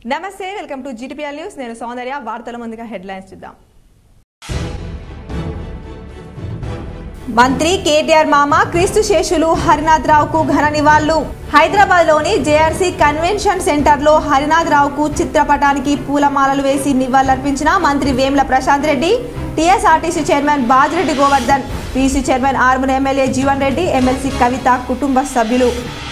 నమస్తే welcome to GTPL news నేను సౌందర్య వార్తల ముందుగా హెడ్లైన్స్ చూద్దాం మంత్రి కేటీఆర్ మామ క్రీస్తు శేషులు హరినాథ్ రావుకు ఘన నివాళులు హైదరాబాద్ లోని జేఆర్సీ కన్వెన్షన్ సెంటర్ లో హరినాథ్ రావుకు చిత్రపటానికి పూలమాలలు వేసి నివాళులర్పించిన మంత్రి Vemula Prashanth Reddy TSRTC chairman Bajireddy Govardhan PC chairman Armoor MLA Jeevan Reddy MLC Kavitha కుటుంబ సభ్యులు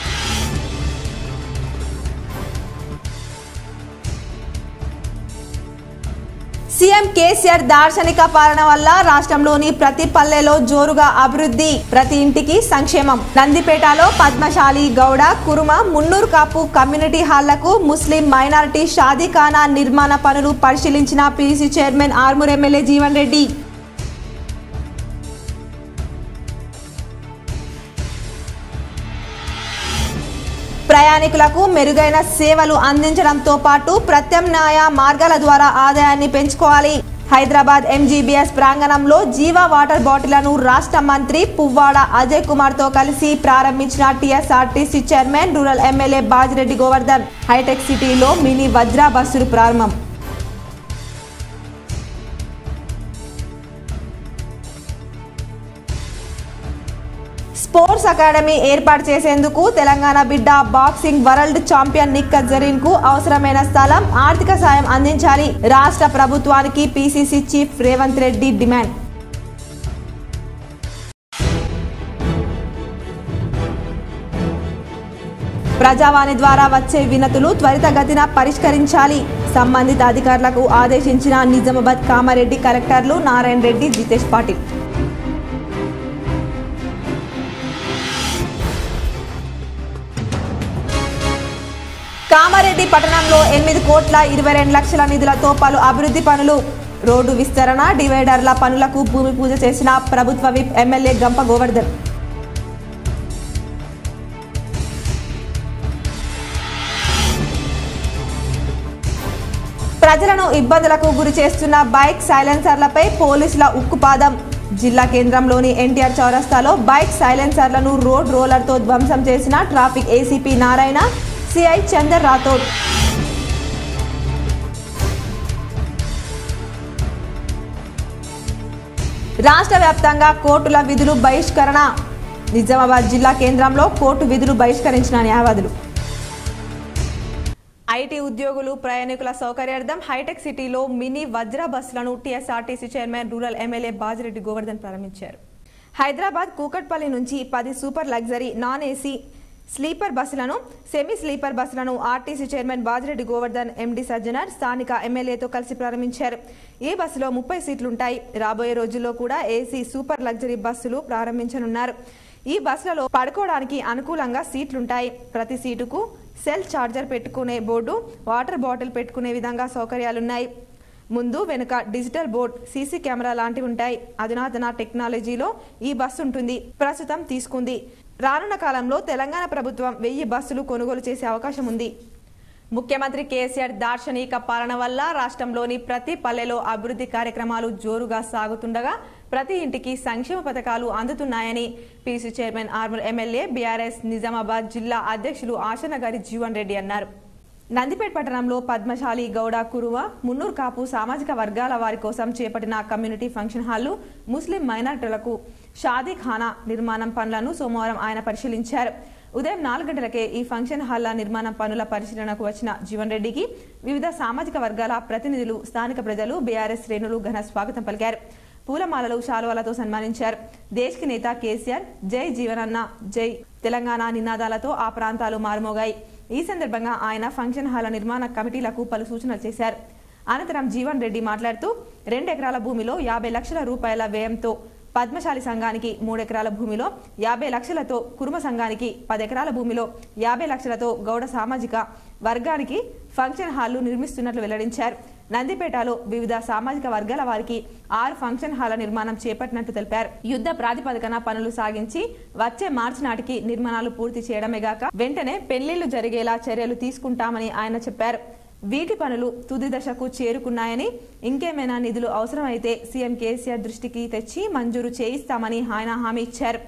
సీఎం కేసీఆర్ దార్శనిక పాలన వల్ల రాష్ట్రంలోని ప్రతి పల్లెలో జోరుగా అభివృద్ధి ప్రతి ఇంటికి సంక్షేమం నందిపేటలో పద్మశాలి గౌడ కురుమ మున్నూరు కాపు కమ్యూనిటీ హాళ్లకు ముస్లిం మైనారిటీ షాదీఖానా నిర్మాణ పనులు పరిశీలించిన PC chairman Armoor MLA Jeevan Reddy ప్రయాణికులకు మెరుగైన సేవలు అందించడంతో పాటు ప్రత్యామ్నాయ మార్గాల ద్వారా ఆదాయాన్ని పెంచుకోవాలి హైదరాబాద్ ఎంజీబీఎస్ ప్రాంగణంలో జీవా వాటర్ బాటిళ్లను రాష్ట్ర మంత్రి పువ్వాడ అజయ్ కుమార్ తో కలిసి ప్రారంభించిన TSRTC chairman rural MLA Bajireddy Govardhan hitech సిటీలో మినీ వజ్రా బస్సులు ప్రారంభం స్పోర్ట్స్ అకాడమీ ఏర్పాటు చేసేందుకు తెలంగాణ బిడ్డ boxing world champion Nikhat Zareen కు అవసరమైన స్థలం ఆర్థిక సాయం అందించాలి రాష్ట్ర ప్రభుత్వానికి PCC chief Revanth Reddy demand Prajavani ద్వారా వచ్చే వినతులు త్వరితగతిన పరిష్కరించాలి సంబంధిత అధికారులకు ఆదేశించిన నిజామాబాద్ కామారెడ్డి కలెక్టర్లు నారాయణ రెడ్డి జితేష్ పాటిల్ కామారెడ్డి పట్టణంలో ఎనిమిది కోట్ల ఇరవై రెండు లక్షల నిధులతో పలు అభివృద్ధి పనులు రోడ్డు విస్తరణ డివైడర్ల పనులకు భూమి పూజ చేసిన ప్రభుత్వ విప్ ఎమ్మెల్యే గంప గోవర్ధన్ ప్రజలను ఇబ్బందులకు గురి చేస్తున్న బైక్ సైలెన్సర్లపై పోలీసుల ఉక్కుపాదం జిల్లా కేంద్రంలోని ఎన్టీఆర్ చౌరస్తాలో బైక్ సైలెన్సర్లను రోడ్ రోలర్తో ధ్వంసం చేసిన traffic ACP Narayana CI Chander Rathod రాష్ట్ర వ్యాప్తంగా కోర్టుల విధులు బహిష్కరణ నిజామాబాద్ జిల్లా కేంద్రంలో కోర్టు విధులు బహిష్కరించిన న్యాయవాదులు ఐటీ ఉద్యోగులు ప్రయాణికుల సౌకర్యార్థం హైటెక్ సిటీలో మినీ వజ్ర బస్సులను TSRTC chairman rural MLA Bajireddy Govardhan ప్రారంభించారు హైదరాబాద్ కూకట్పల్లి నుంచి పది super luxury non AC sleeper బస్సులను సెమీ స్లీపర్ బస్సులను RTC chairman Bajireddy Govardhan MD Sajjanar స్థానిక ఎమ్మెల్యేతో కలిసి ప్రారంభించారు ఈ బస్సులో ముప్పై సీట్లుంటాయి రాబోయే రోజుల్లో కూడా ఏసీ సూపర్ లగ్జరీ బస్సులు ప్రారంభించనున్నారు ఈ బస్సులలో పడుకోవడానికి అనుకూలంగా సీట్లుంటాయి ప్రతి సీటుకు సెల్ ఛార్జర్ పెట్టుకునే బోర్డు వాటర్ బాటిల్ పెట్టుకునే విధంగా సౌకర్యాలున్నాయి ముందు వెనుక డిజిటల్ బోర్డ్ సీసీ కెమెరా లాంటివి ఉంటాయి అధునాతన టెక్నాలజీలో ఈ బస్సు ఉంటుంది ప్రస్తుతం తీసుకుంది రానున్న కాలంలో తెలంగాణ ప్రభుత్వం వెయ్యి బస్సులు కొనుగోలు చేసే అవకాశం ఉంది ముఖ్యమంత్రి కేసీఆర్ దార్శనిక పాలన వల్ల రాష్ట్రంలోని ప్రతి పల్లెలో అభివృద్ధి కార్యక్రమాలు జోరుగా సాగుతుండగా ప్రతి ఇంటికి సంక్షేమ పథకాలు అందుతున్నాయని PC chairman Armoor MLA BRS Nizamabad జిల్లా అధ్యక్షులు ఆశనగారి జీవన్ రెడ్డి అన్నారు నందిపేట పట్టణంలో పద్మశాలి గౌడ కురువ మున్నూరు కాపు సామాజిక వర్గాల వారి కోసం చేపట్టిన కమ్యూనిటీ ఫంక్షన్ హాళ్లు ముస్లిం మైనార్టీలకు షాదీ ఖానా నిర్మాణం పనులను సోమవారం ఆయన పరిశీలించారు ఉదయం నాలుగు గంటలకే ఈ ఫంక్షన్ హాల్ల నిర్మాణ పనుల పరిశీలనకు వచ్చిన జీవన్ రెడ్డికి వివిధ సామాజిక వర్గాల ప్రతినిధులు స్థానిక ప్రజలు బీఆర్ఎస్ శ్రేణులు ఘన స్వాగతం పలికారు పూలమాలలు శాలువాలతో సన్మానించారు దేశ్కి నేత కేసీఆర్ జై జీవనన్న జై తెలంగాణ నినాదాలతో ఆ ప్రాంతాలు మారుమోగాయి ఈ సందర్భంగా ఆయన ఫంక్షన్ హాల నిర్మాణ కమిటీలకు పలు సూచనలు చేశారు అనంతరం జీవన్ రెడ్డి మాట్లాడుతూ రెండు ఎకరాల భూమిలో యాభై లక్షల రూపాయల వ్యయంతో పద్మశాలి సంఘానికి మూడెకరాల భూమిలో యాభై లక్షలతో కురుమ సంఘానికి పది ఎకరాల భూమిలో యాభై లక్షలతో గౌడ సామాజిక వర్గానికి ఫంక్షన్ హాళ్లు నిర్మిస్తున్నట్లు వెల్లడించారు నందిపేటలో వివిధ సామాజిక వర్గాల వారికి ఆరు ఫంక్షన్ హాల నిర్మాణం చేపట్టినట్టు తెలిపారు యుద్ధ ప్రాతిపదికన పనులు సాగించి వచ్చే మార్చి నాటికి నిర్మాణాలు పూర్తి చేయడమే గాక వెంటనే పెళ్లిళ్లు జరిగేలా చర్యలు తీసుకుంటామని ఆయన చెప్పారు వీటి పనులు తుది దశకు చేరుకున్నాయని ఇంకేమైనా నిధులు అవసరమైతే సీఎం కేసీఆర్ దృష్టికి తెచ్చి మంజూరు చేయిస్తామని ఆయన హామీ ఇచ్చారు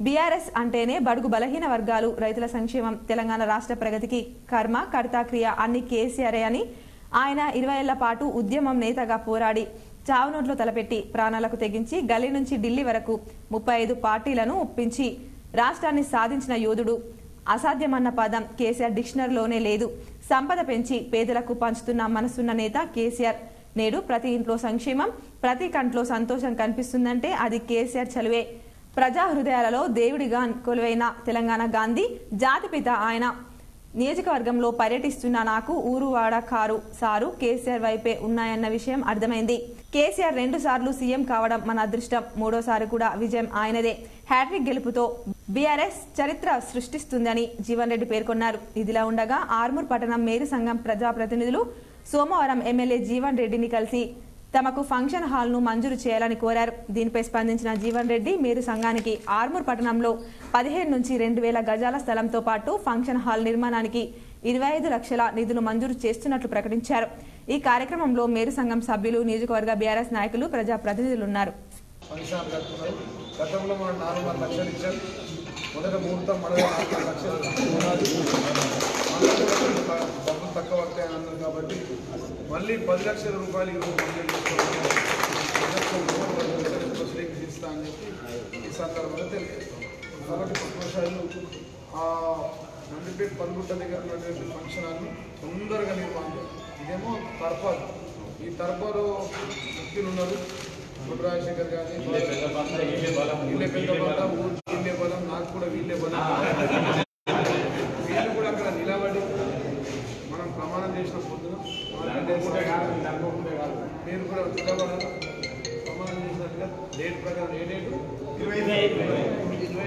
బీఆర్ఎస్ అంటేనే బడుగు బలహీన వర్గాలు రైతుల సంక్షేమం తెలంగాణ రాష్ట్ర ప్రగతికి కర్మ కర్తాక్రియ అన్ని కేసీఆరే అని ఆయన ఇరవై ఏళ్ల పాటు ఉద్యమం నేతగా పోరాడి చావునోట్లో తలపెట్టి ప్రాణాలకు తెగించి గల్లీ నుంచి ఢిల్లీ వరకు ముప్పై ఐదు పార్టీలను ఒప్పించి రాష్ట్రాన్ని సాధించిన యోధుడు అసాధ్యమన్న పదం కేసీఆర్ డిక్షనరీలోనే లేదు సంపద పెంచి పేదలకు పంచుతున్న మనసున్న నేత కేసీఆర్ నేడు ప్రతి ఇంట్లో సంక్షేమం ప్రతి కంట్లో సంతోషం కనిపిస్తుందంటే అది కేసీఆర్ చలువే ప్రజా హృదయాలలో దేవుడిగా కొలువైన తెలంగాణ గాంధీ జాతిపిత ఆయన నియోజకవర్గంలో పర్యటిస్తున్న నాకు ఊరువాడ కారు సారు కేసీఆర్ వైపే ఉన్నాయన్న విషయం అర్థమైంది కేసీఆర్ రెండు సార్లు సీఎం కావడం మన అదృష్టం మూడోసారి కూడా విజయం ఆయనదే హ్యాట్రిక్ గెలుపుతో బీఆర్ఎస్ చరిత్ర సృష్టిస్తుందని జీవన్ రెడ్డి పేర్కొన్నారు ఇదిలా ఉండగా ఆర్మూర్ పట్టణం మేరు సంఘం ప్రజాప్రతినిధులు సోమవారం ఎమ్మెల్యే జీవన్ రెడ్డిని కలిసి తమకు ఫంక్షన్ హాల్ ను మంజూరు చేయాలని కోరారు దీనిపై స్పందించిన జీవన్ రెడ్డి మేరు సంఘానికి ఆర్మూర్ పట్టణంలో పదిహేను నుంచి రెండు వేల గజాల స్థలంతో పాటు ఫంక్షన్ హాల్ నిర్మాణానికి ఇరవై ఐదు లక్షల నిధులు మంజూరు చేస్తున్నట్లు ప్రకటించారు ఈ కార్యక్రమంలో మేరు సంఘం సభ్యులు నియోజకవర్గ బీఆర్ఎస్ నాయకులు ప్రజాప్రతినిధులు ఉన్నారు ఫంక్షన్ కట్టుకున్నారు గతంలో మనం నాలుగున్నర లక్షలు ఇచ్చారు మొదట ముహూర్తం మన నాలుగు లక్షలు ఉన్నది మళ్ళీ కూడా కొంచెం త- డబ్బులు తక్కువ పడతాయని అన్నారు కాబట్టి మళ్ళీ పది లక్షల రూపాయలు ఈరోజు మంజూరు చేసుకున్నాము. పది లక్షల రూపాయలు పది లక్షలు ప్రొసీడింగ్స్ ఇస్తా అని చెప్పి ఈ సందర్భంగా తెలియదు కాబట్టి ప్రతిపక్షాలు ఆ మండిపేట పల్గుట్ట దగ్గర ఉన్నటువంటి ఫంక్షన్ హాల్ని తొందరగా నిర్మాణం ఇదేమో తర్పాలు ఈ తర్పాలు వ్యక్తులు ఉన్నారు గుడ్ రాజశేఖర్ గారిని వీళ్ళే పెద్ద బలం ఊరు వీళ్ళే బలం నాకు కూడా వీళ్ళే బలం వీళ్ళు కూడా అక్కడ నిలబడి మనం ప్రమాణం చేసిన పొద్దున మీరు కూడా నిలబడాలి ప్రమాణం చేసినట్టుగా డేట్ ప్రకారం ఏ డేటు ఇరవై ఇరవై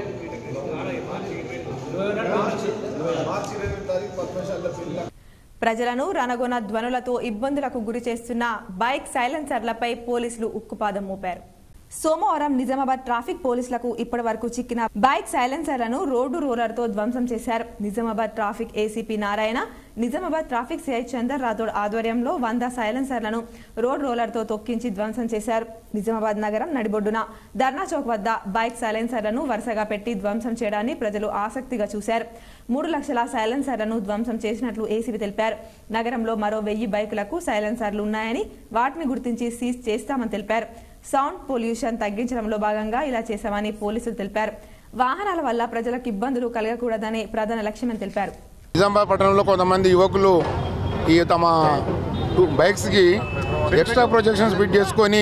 మార్చి మార్చి ఇరవై తారీఖు పద్మశాల పిల్ల ప్రజలను రణగొన ధ్వనులతో ఇబ్బందులకు గురి చేస్తున్న బైక్ సైలెన్సర్లపై పోలీసులు ఉక్కుపాదం మోపారు సోమవారం నిజామాబాద్ ట్రాఫిక్ పోలీసులకు ఇప్పటి వరకు చిక్కిన బైక్ సైలెన్సర్లను రోడ్డు రోలర్తో ధ్వంసం చేశారు Nizamabad traffic ACP Narayana Nizamabad traffic CI Chander Rathod ఆధ్వర్యంలో వంద సైలెన్సర్లను రోడ్ రోలర్తో తొక్కించి ధ్వంసం చేశారు నిజామాబాద్ నగరం నడిబొడ్డున ధర్నా చౌక్ వద్ద బైక్ సైలెన్సర్లను వరుసగా పెట్టి ధ్వంసం చేయడాన్ని ప్రజలు ఆసక్తిగా చూశారు మూడు లక్షల సైలెన్సర్లను ధ్వంసం చేసినట్లు ఏసీబీ తెలిపారు నగరంలో మరో వెయ్యి బైకులకు సైలెన్సర్లు ఉన్నాయని వాటిని గుర్తించి సీజ్ చేస్తామని తెలిపారు సౌండ్ పొల్యూషన్ తగ్గించడంలో భాగంగా ఇలా చేశామని పోలీసులు తెలిపారు వాహనాల వల్ల ప్రజలకు ఇబ్బందులు కలగకూడదనే ప్రధాన లక్ష్యమని తెలిపారు నిజామాబాద్ పట్టణంలో కొంతమంది యువకులు ఈ తమ టూ బైక్స్కి ఎక్స్ట్రా ప్రొజెక్షన్స్ ఫిట్ చేసుకొని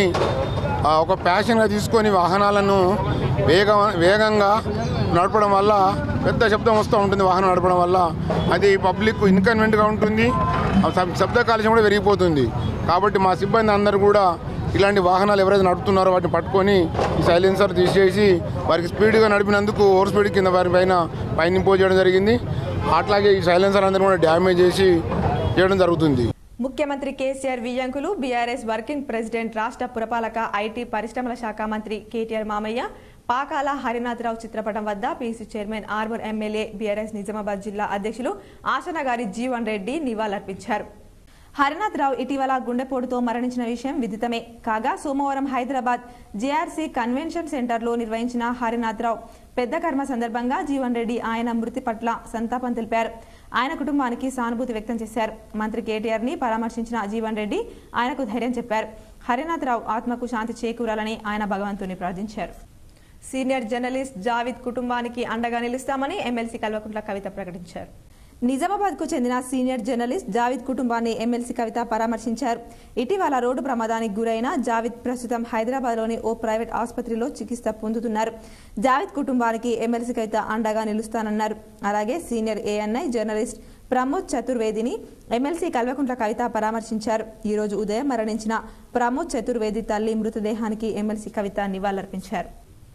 ఆ, ఒక ప్యాషన్గా తీసుకొని వాహనాలను వేగ వేగంగా నడపడం వల్ల పెద్ద శబ్దం వస్తూ ఉంటుంది వాహనం నడపడం వల్ల అది పబ్లిక్ ఇన్కన్వెంట్గా ఉంటుంది ఆ శబ్- శబ్ద కాలుష్యం కూడా పెరిగిపోతుంది కాబట్టి మా సిబ్బంది అందరూ కూడా ఇలాంటి వాహనాలు ఎవరైతే నడుపుతున్నారో వాటిని పట్టుకొని ఈ సైలెన్సర్ తీసేసి వారికి స్పీడ్గా నడిపినందుకు ఓవర్ స్పీడ్ కింద వారి పైన పైన ఇంపోజ్ చేయడం జరిగింది అట్లాగే ఈ సైలెన్సర్ అందరూ కూడా డ్యామేజ్ చేసి చేయడం జరుగుతుంది ముఖ్యమంత్రి కేసీఆర్ వియ్యంకులు బీఆర్ఎస్ వర్కింగ్ ప్రెసిడెంట్ రాష్ట్ర పురపాలక ఐటీ పరిశ్రమల శాఖ మంత్రి కేటీఆర్ మామయ్య పాకాల హరినాథరావు చిత్రపటం వద్ద PC chairman Armoor MLA BRS Nizamabad జిల్లా అధ్యక్షులు ఆసనగారి జీవన్ రెడ్డి నివాళులర్పించారు హరినాథ్ రావు ఇటీవల గుండెపోటుతో మరణించిన విషయం విదితమే కాగా సోమవారం హైదరాబాద్ జేఆర్సీ కన్వెన్షన్ సెంటర్లో నిర్వహించిన హరినాథ్ రావు పెద్ద కర్మ సందర్భంగా జీవన్ రెడ్డి ఆయన మృతి పట్ల సంతాపం తెలిపారు ఆయన కుటుంబానికి సానుభూతి వ్యక్తం చేశారు మంత్రి కేటీఆర్ ని పరామర్శించిన జీవన్ రెడ్డి ఆయనకు ధైర్యం చెప్పారు హరినాథ్ రావు ఆత్మకు శాంతి చేకూరాలని ఆయన భగవంతుని ప్రార్థించారు సీనియర్ జర్నలిస్ట్ జావిద్ కుటుంబానికి అండగా నిలుస్తామని ఎమ్మెల్సీ కల్వకుంట్ల కవిత ప్రకటించారు నిజామాబాద్ కు చెందిన సీనియర్ జర్నలిస్ట్ జావిద్ కుటుంబాన్ని ఎమ్మెల్సీ కవిత పరామర్శించారు ఇటీవల రోడ్డు ప్రమాదానికి గురైన జావిద్ ప్రస్తుతం హైదరాబాద్లోని ఓ ప్రైవేట్ ఆసుపత్రిలో చికిత్స పొందుతున్నారు జావిద్ కుటుంబానికి ఎమ్మెల్సీ కవిత అండగా నిలుస్తానన్నారు అలాగే సీనియర్ ఏఎన్ఐ జర్నలిస్ట్ ప్రమోద్ చతుర్వేదిని ఎమ్మెల్సీ కల్వకుంట్ల కవిత పరామర్శించారు ఈ రోజు ఉదయం మరణించిన ప్రమోద్ చతుర్వేది తల్లి మృతదేహానికి ఎమ్మెల్సీ కవిత నివాళులర్పించారు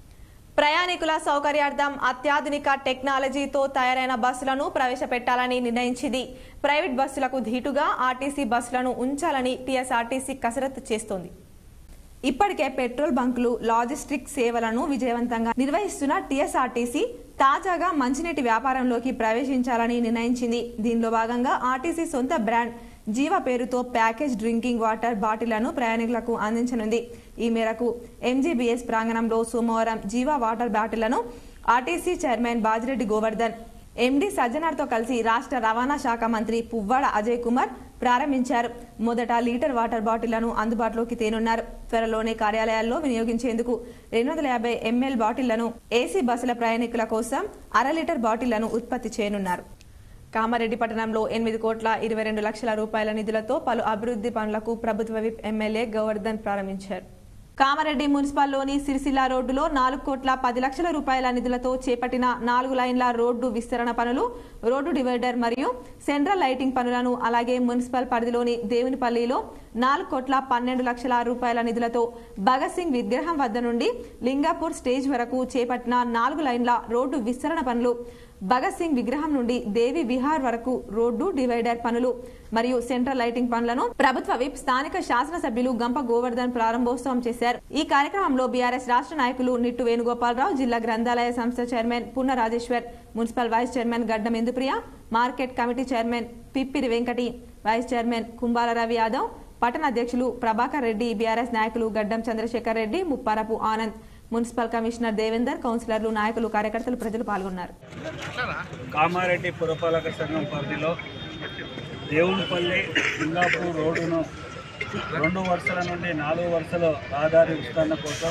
ప్రయాణికుల సౌకర్యార్థం అత్యాధునిక టెక్నాలజీతో తయారైన బస్సులను ప్రవేశపెట్టాలని నిర్ణయించింది ప్రైవేట్ బస్సులకు ధీటుగా ఆర్టీసీ బస్సులను ఉంచాలని టీఎస్ఆర్టీసీ కసరత్తు చేస్తోంది ఇప్పటికే పెట్రోల్ బంకులు లాజిస్టిక్ సేవలను విజయవంతంగా నిర్వహిస్తున్న టీఎస్ఆర్టీసీ తాజాగా మంచినీటి వ్యాపారంలోకి ప్రవేశించాలని నిర్ణయించింది దీనిలో భాగంగా ఆర్టీసీ సొంత బ్రాండ్ జీవ పేరుతో ప్యాకేజ్ డ్రింకింగ్ వాటర్ బాటిళ్లను ప్రయాణికులకు అందించనుంది ఈ మేరకు ఎంజీబీఎస్ ప్రాంగణంలో సోమవారం జీవ వాటర్ బాటిళ్లను RTC chairman Bajireddy Govardhan MD సజ్జనార్తో కలిసి రాష్ట్ర రవాణా శాఖ మంత్రి పువ్వాడ అజయ్ కుమార్ ప్రారంభించారు మొదట లీటర్ వాటర్ బాటిళ్లను అందుబాటులోకి తేనున్నారు త్వరలోనే కార్యాలయాల్లో వినియోగించేందుకు రెండు వందల యాభై ఎంఎల్ బాటిళ్లను ఏసీ బస్సుల ప్రయాణికుల కోసం అర లీటర్ బాటిళ్లను ఉత్పత్తి చేయనున్నారు కామారెడ్డి పట్టణంలో ఎనిమిది కోట్ల ఇరవై రెండు లక్షల రూపాయల నిధులతో పలు అభివృద్ధి పనులకు ప్రభుత్వ విప్ ఎమ్మెల్యే గోవర్ధన్ ప్రారంభించారు కామారెడ్డి మున్సిపల్లోని సిరిసిల్ల రోడ్డులో నాలుగు కోట్ల పది లక్షల రూపాయల నిధులతో చేపట్టిన నాలుగు లైన్ల రోడ్డు విస్తరణ పనులు రోడ్డు డివైడర్ మరియు సెంట్రల్ లైటింగ్ పనులను అలాగే మున్సిపల్ పరిధిలోని దేవునిపల్లిలో నాలుగు కోట్ల పన్నెండు లక్షల రూపాయల నిధులతో భగత్ సింగ్ విగ్రహం వద్ద నుండి లింగాపూర్ స్టేజ్ వరకు చేపట్టిన నాలుగు లైన్ల రోడ్డు విస్తరణ పనులు భగత్ సింగ్ విగ్రహం నుండి దేవి విహార్ వరకు రోడ్డు డివైడర్ పనులు మరియు సెంట్రల్ లైటింగ్ పనులను ప్రభుత్వ విప్ స్థానిక శాసనసభ్యులు గంప గోవర్ధన్ ప్రారంభోత్సవం చేశారు ఈ కార్యక్రమంలో బీఆర్ఎస్ రాష్ట్ర నాయకులు నిట్టు వేణుగోపాలరావు జిల్లా గ్రంథాలయ సంస్థ chairman Punna Rajeshwar municipal vice chairman Gaddam Indupriya market committee chairman Pippiri Venkati vice chairman Kumbala Ravi Yadav పట్టణ అధ్యక్షులు ప్రభాకర్ రెడ్డి బీఆర్ఎస్ నాయకులు గడ్డం చంద్రశేఖర్ రెడ్డి ముప్పారపు ఆనంద్ మున్సిపల్ కమిషనర్ దేవేందర్ కౌన్సిలర్లు నాయకులు కార్యకర్తలు ప్రజలు పాల్గొన్నారు కామారెడ్డి పురపాలక సంఘం పరిధిలో దేవునిపల్లి సింగాపూర్ రోడ్డును రెండు వరుసల నుండి నాలుగు వరుసల రహదారి విస్తరణ కోసం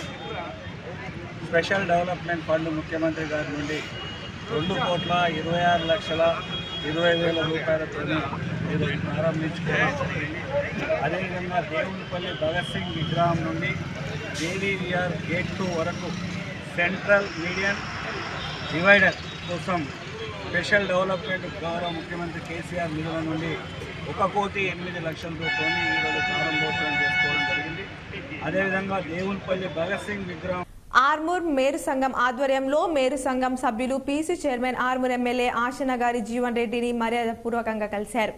స్పెషల్ డెవలప్మెంట్ ఫండ్ ముఖ్యమంత్రి గారి నుండి రెండు కోట్ల ఇరవై ఆరు లక్షల ఇరవై వేల రూపాయలతో మీరు ప్రారంభించుకోవడం జరిగింది అదేవిధంగా దేవునిపల్లి భగత్ సింగ్ విగ్రహం నుండి జేడీవీఆర్ గేట్ టూ వరకు సెంట్రల్ మీడియం డివైడర్ కోసం స్పెషల్ డెవలప్మెంట్ ద్వారా ముఖ్యమంత్రి కేసీఆర్ నిధుల నుండి ఒక కోటి ఎనిమిది లక్షలతో ఈరోజు ప్రారంభోత్సవం చేసుకోవడం జరిగింది అదేవిధంగా దేవునిపల్లి భగత్ సింగ్ విగ్రహం ఆర్మూర్ మేరు సంఘం ఆధ్వర్యంలో మేరు సంఘం సభ్యులు PC chairman Armoor MLA Ashannagari Jeevan రెడ్డిని మర్యాదపూర్వకంగా కలిశారు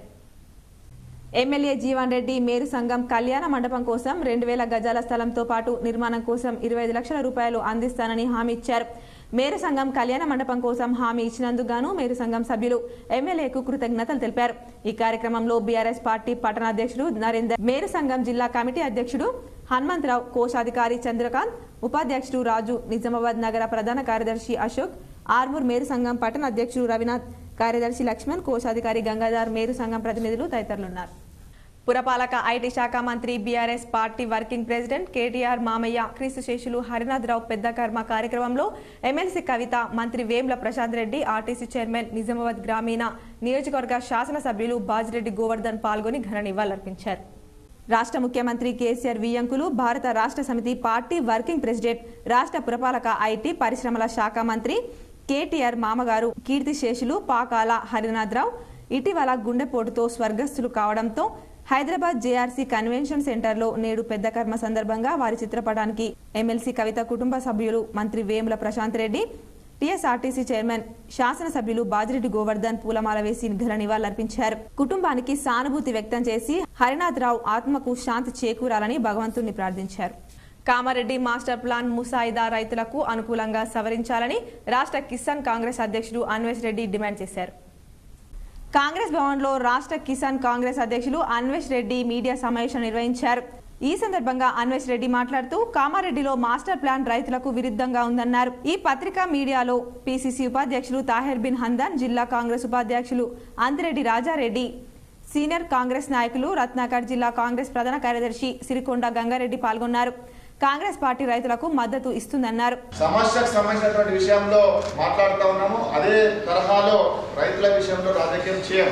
ఎమ్మెల్యే జీవన్ రెడ్డి మేరు సంఘం కళ్యాణ మండపం కోసం రెండు వేల గజాల స్థలంతో పాటు నిర్మాణం కోసం ఇరవై ఐదు లక్షల రూపాయలు అందిస్తానని హామీ ఇచ్చారు మేరు సంఘం కళ్యాణ మండపం కోసం హామీ ఇచ్చినందుకు గాను మేరు సంఘం సభ్యులు ఎమ్మెల్యేకు కృతజ్ఞతలు తెలిపారు ఈ కార్యక్రమంలో బీఆర్ఎస్ పార్టీ పట్టణ అధ్యక్షుడు నరేందర్ మేరు సంఘం జిల్లా కమిటీ అధ్యక్షుడు హనుమంతరావు కోశాధికారి చంద్రకాంత్ ఉపాధ్యక్షుడు రాజు నిజామాబాద్ నగర ప్రధాన కార్యదర్శి అశోక్ ఆర్మూర్ మేరు సంఘం పట్టణ అధ్యక్షుడు రవినాథ్ కార్యదర్శి లక్ష్మణ్ కోశాధికారి గంగాధర్ మేరు సంఘం ప్రతినిధులు తదితరులున్నారు పురపాలక ఐటీ శాఖ మంత్రి BRS party working president KTR మామయ్య క్రీస్తు శేషులు హరినాథరావు పెద్ద కర్మ కార్యక్రమంలో ఎమ్మెల్సీ కవిత మంత్రి వేముల ప్రశాంత్ రెడ్డి ఆర్టీసీ చైర్మన్ నిజామాబాద్ గ్రామీణ నియోజకవర్గ శాసనసభ్యులు బాజిరెడ్డి గోవర్ధన్ పాల్గొని ఘన నివాళులర్పించారు రాష్ట్ర ముఖ్యమంత్రి కేసీఆర్ వియ్యంకులు భారత రాష్ట్ర సమితి పార్టీ వర్కింగ్ ప్రెసిడెంట్ రాష్ట్ర పురపాలక ఐటీ పరిశ్రమల శాఖ మంత్రి కేటీఆర్ మామగారు కీర్తిశేషులు పాకాల హరినాథరావు ఇటీవల గుండెపోటుతో స్వర్గస్థులు కావడంతో హైదరాబాద్ జేఆర్సీ కన్వెన్షన్ సెంటర్లో నేడు పెద్ద కర్మ సందర్భంగా వారి చిత్రపటానికి ఎమ్మెల్సీ కవిత కుటుంబ సభ్యులు మంత్రి వేముల ప్రశాంత్ రెడ్డి టీఎస్ఆర్టీసీ చైర్మన్ శాసనసభ్యులు బాజిరెడ్డి గోవర్ధన్ పూలమాల వేసి ఘన నివాళులర్పించారు కుటుంబానికి సానుభూతి వ్యక్తం చేసి హరినాథరావు ఆత్మకు శాంతి చేకూరాలని భగవంతుణ్ణి ప్రార్థించారు కామారెడ్డి మాస్టర్ ప్లాన్ ముసాయిదా రైతులకు అనుకూలంగా సవరించాలని రాష్ట్ర కిసాన్ కాంగ్రెస్ అధ్యక్షుడు అన్వేష్ రెడ్డి డిమాండ్ చేశారు కాంగ్రెస్ భవన్లో రాష్ట్ర కిసాన్ కాంగ్రెస్ అధ్యక్షులు అన్వేష్ రెడ్డి మీడియా సమావేశం నిర్వహించారు ఈ సందర్భంగా అన్వేష్ రెడ్డి మాట్లాడుతూ కామారెడ్డిలో మాస్టర్ ప్లాన్ రైతులకు విరుద్ధంగా ఉందన్నారు ఈ పత్రికా మీడియాలో పిసిసి ఉపాధ్యక్షులు తాహెర్ బిన్ హందన్ జిల్లా కాంగ్రెస్ ఉపాధ్యక్షులు అంతిరెడ్డి రాజారెడ్డి సీనియర్ కాంగ్రెస్ నాయకులు రత్నాకర్ జిల్లా కాంగ్రెస్ ప్రధాన కార్యదర్శి సిరికొండ గంగారెడ్డి పాల్గొన్నారు కాంగ్రెస్ పార్టీ రైతులకు మద్దతు ఇస్తుందన్నారు సమస్యకు సంబంధించినటువంటి విషయంలో మాట్లాడుతూ ఉన్నాము అదే తరహాలో రైతుల విషయంలో రాజకీయం చేయం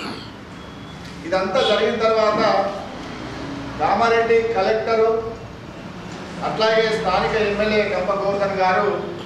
ఇదంతా జరిగిన తర్వాత రామారెడ్డి కలెక్టరు అట్లాగే స్థానిక ఎమ్మెల్యే గంప గోవర్ధన్ గారు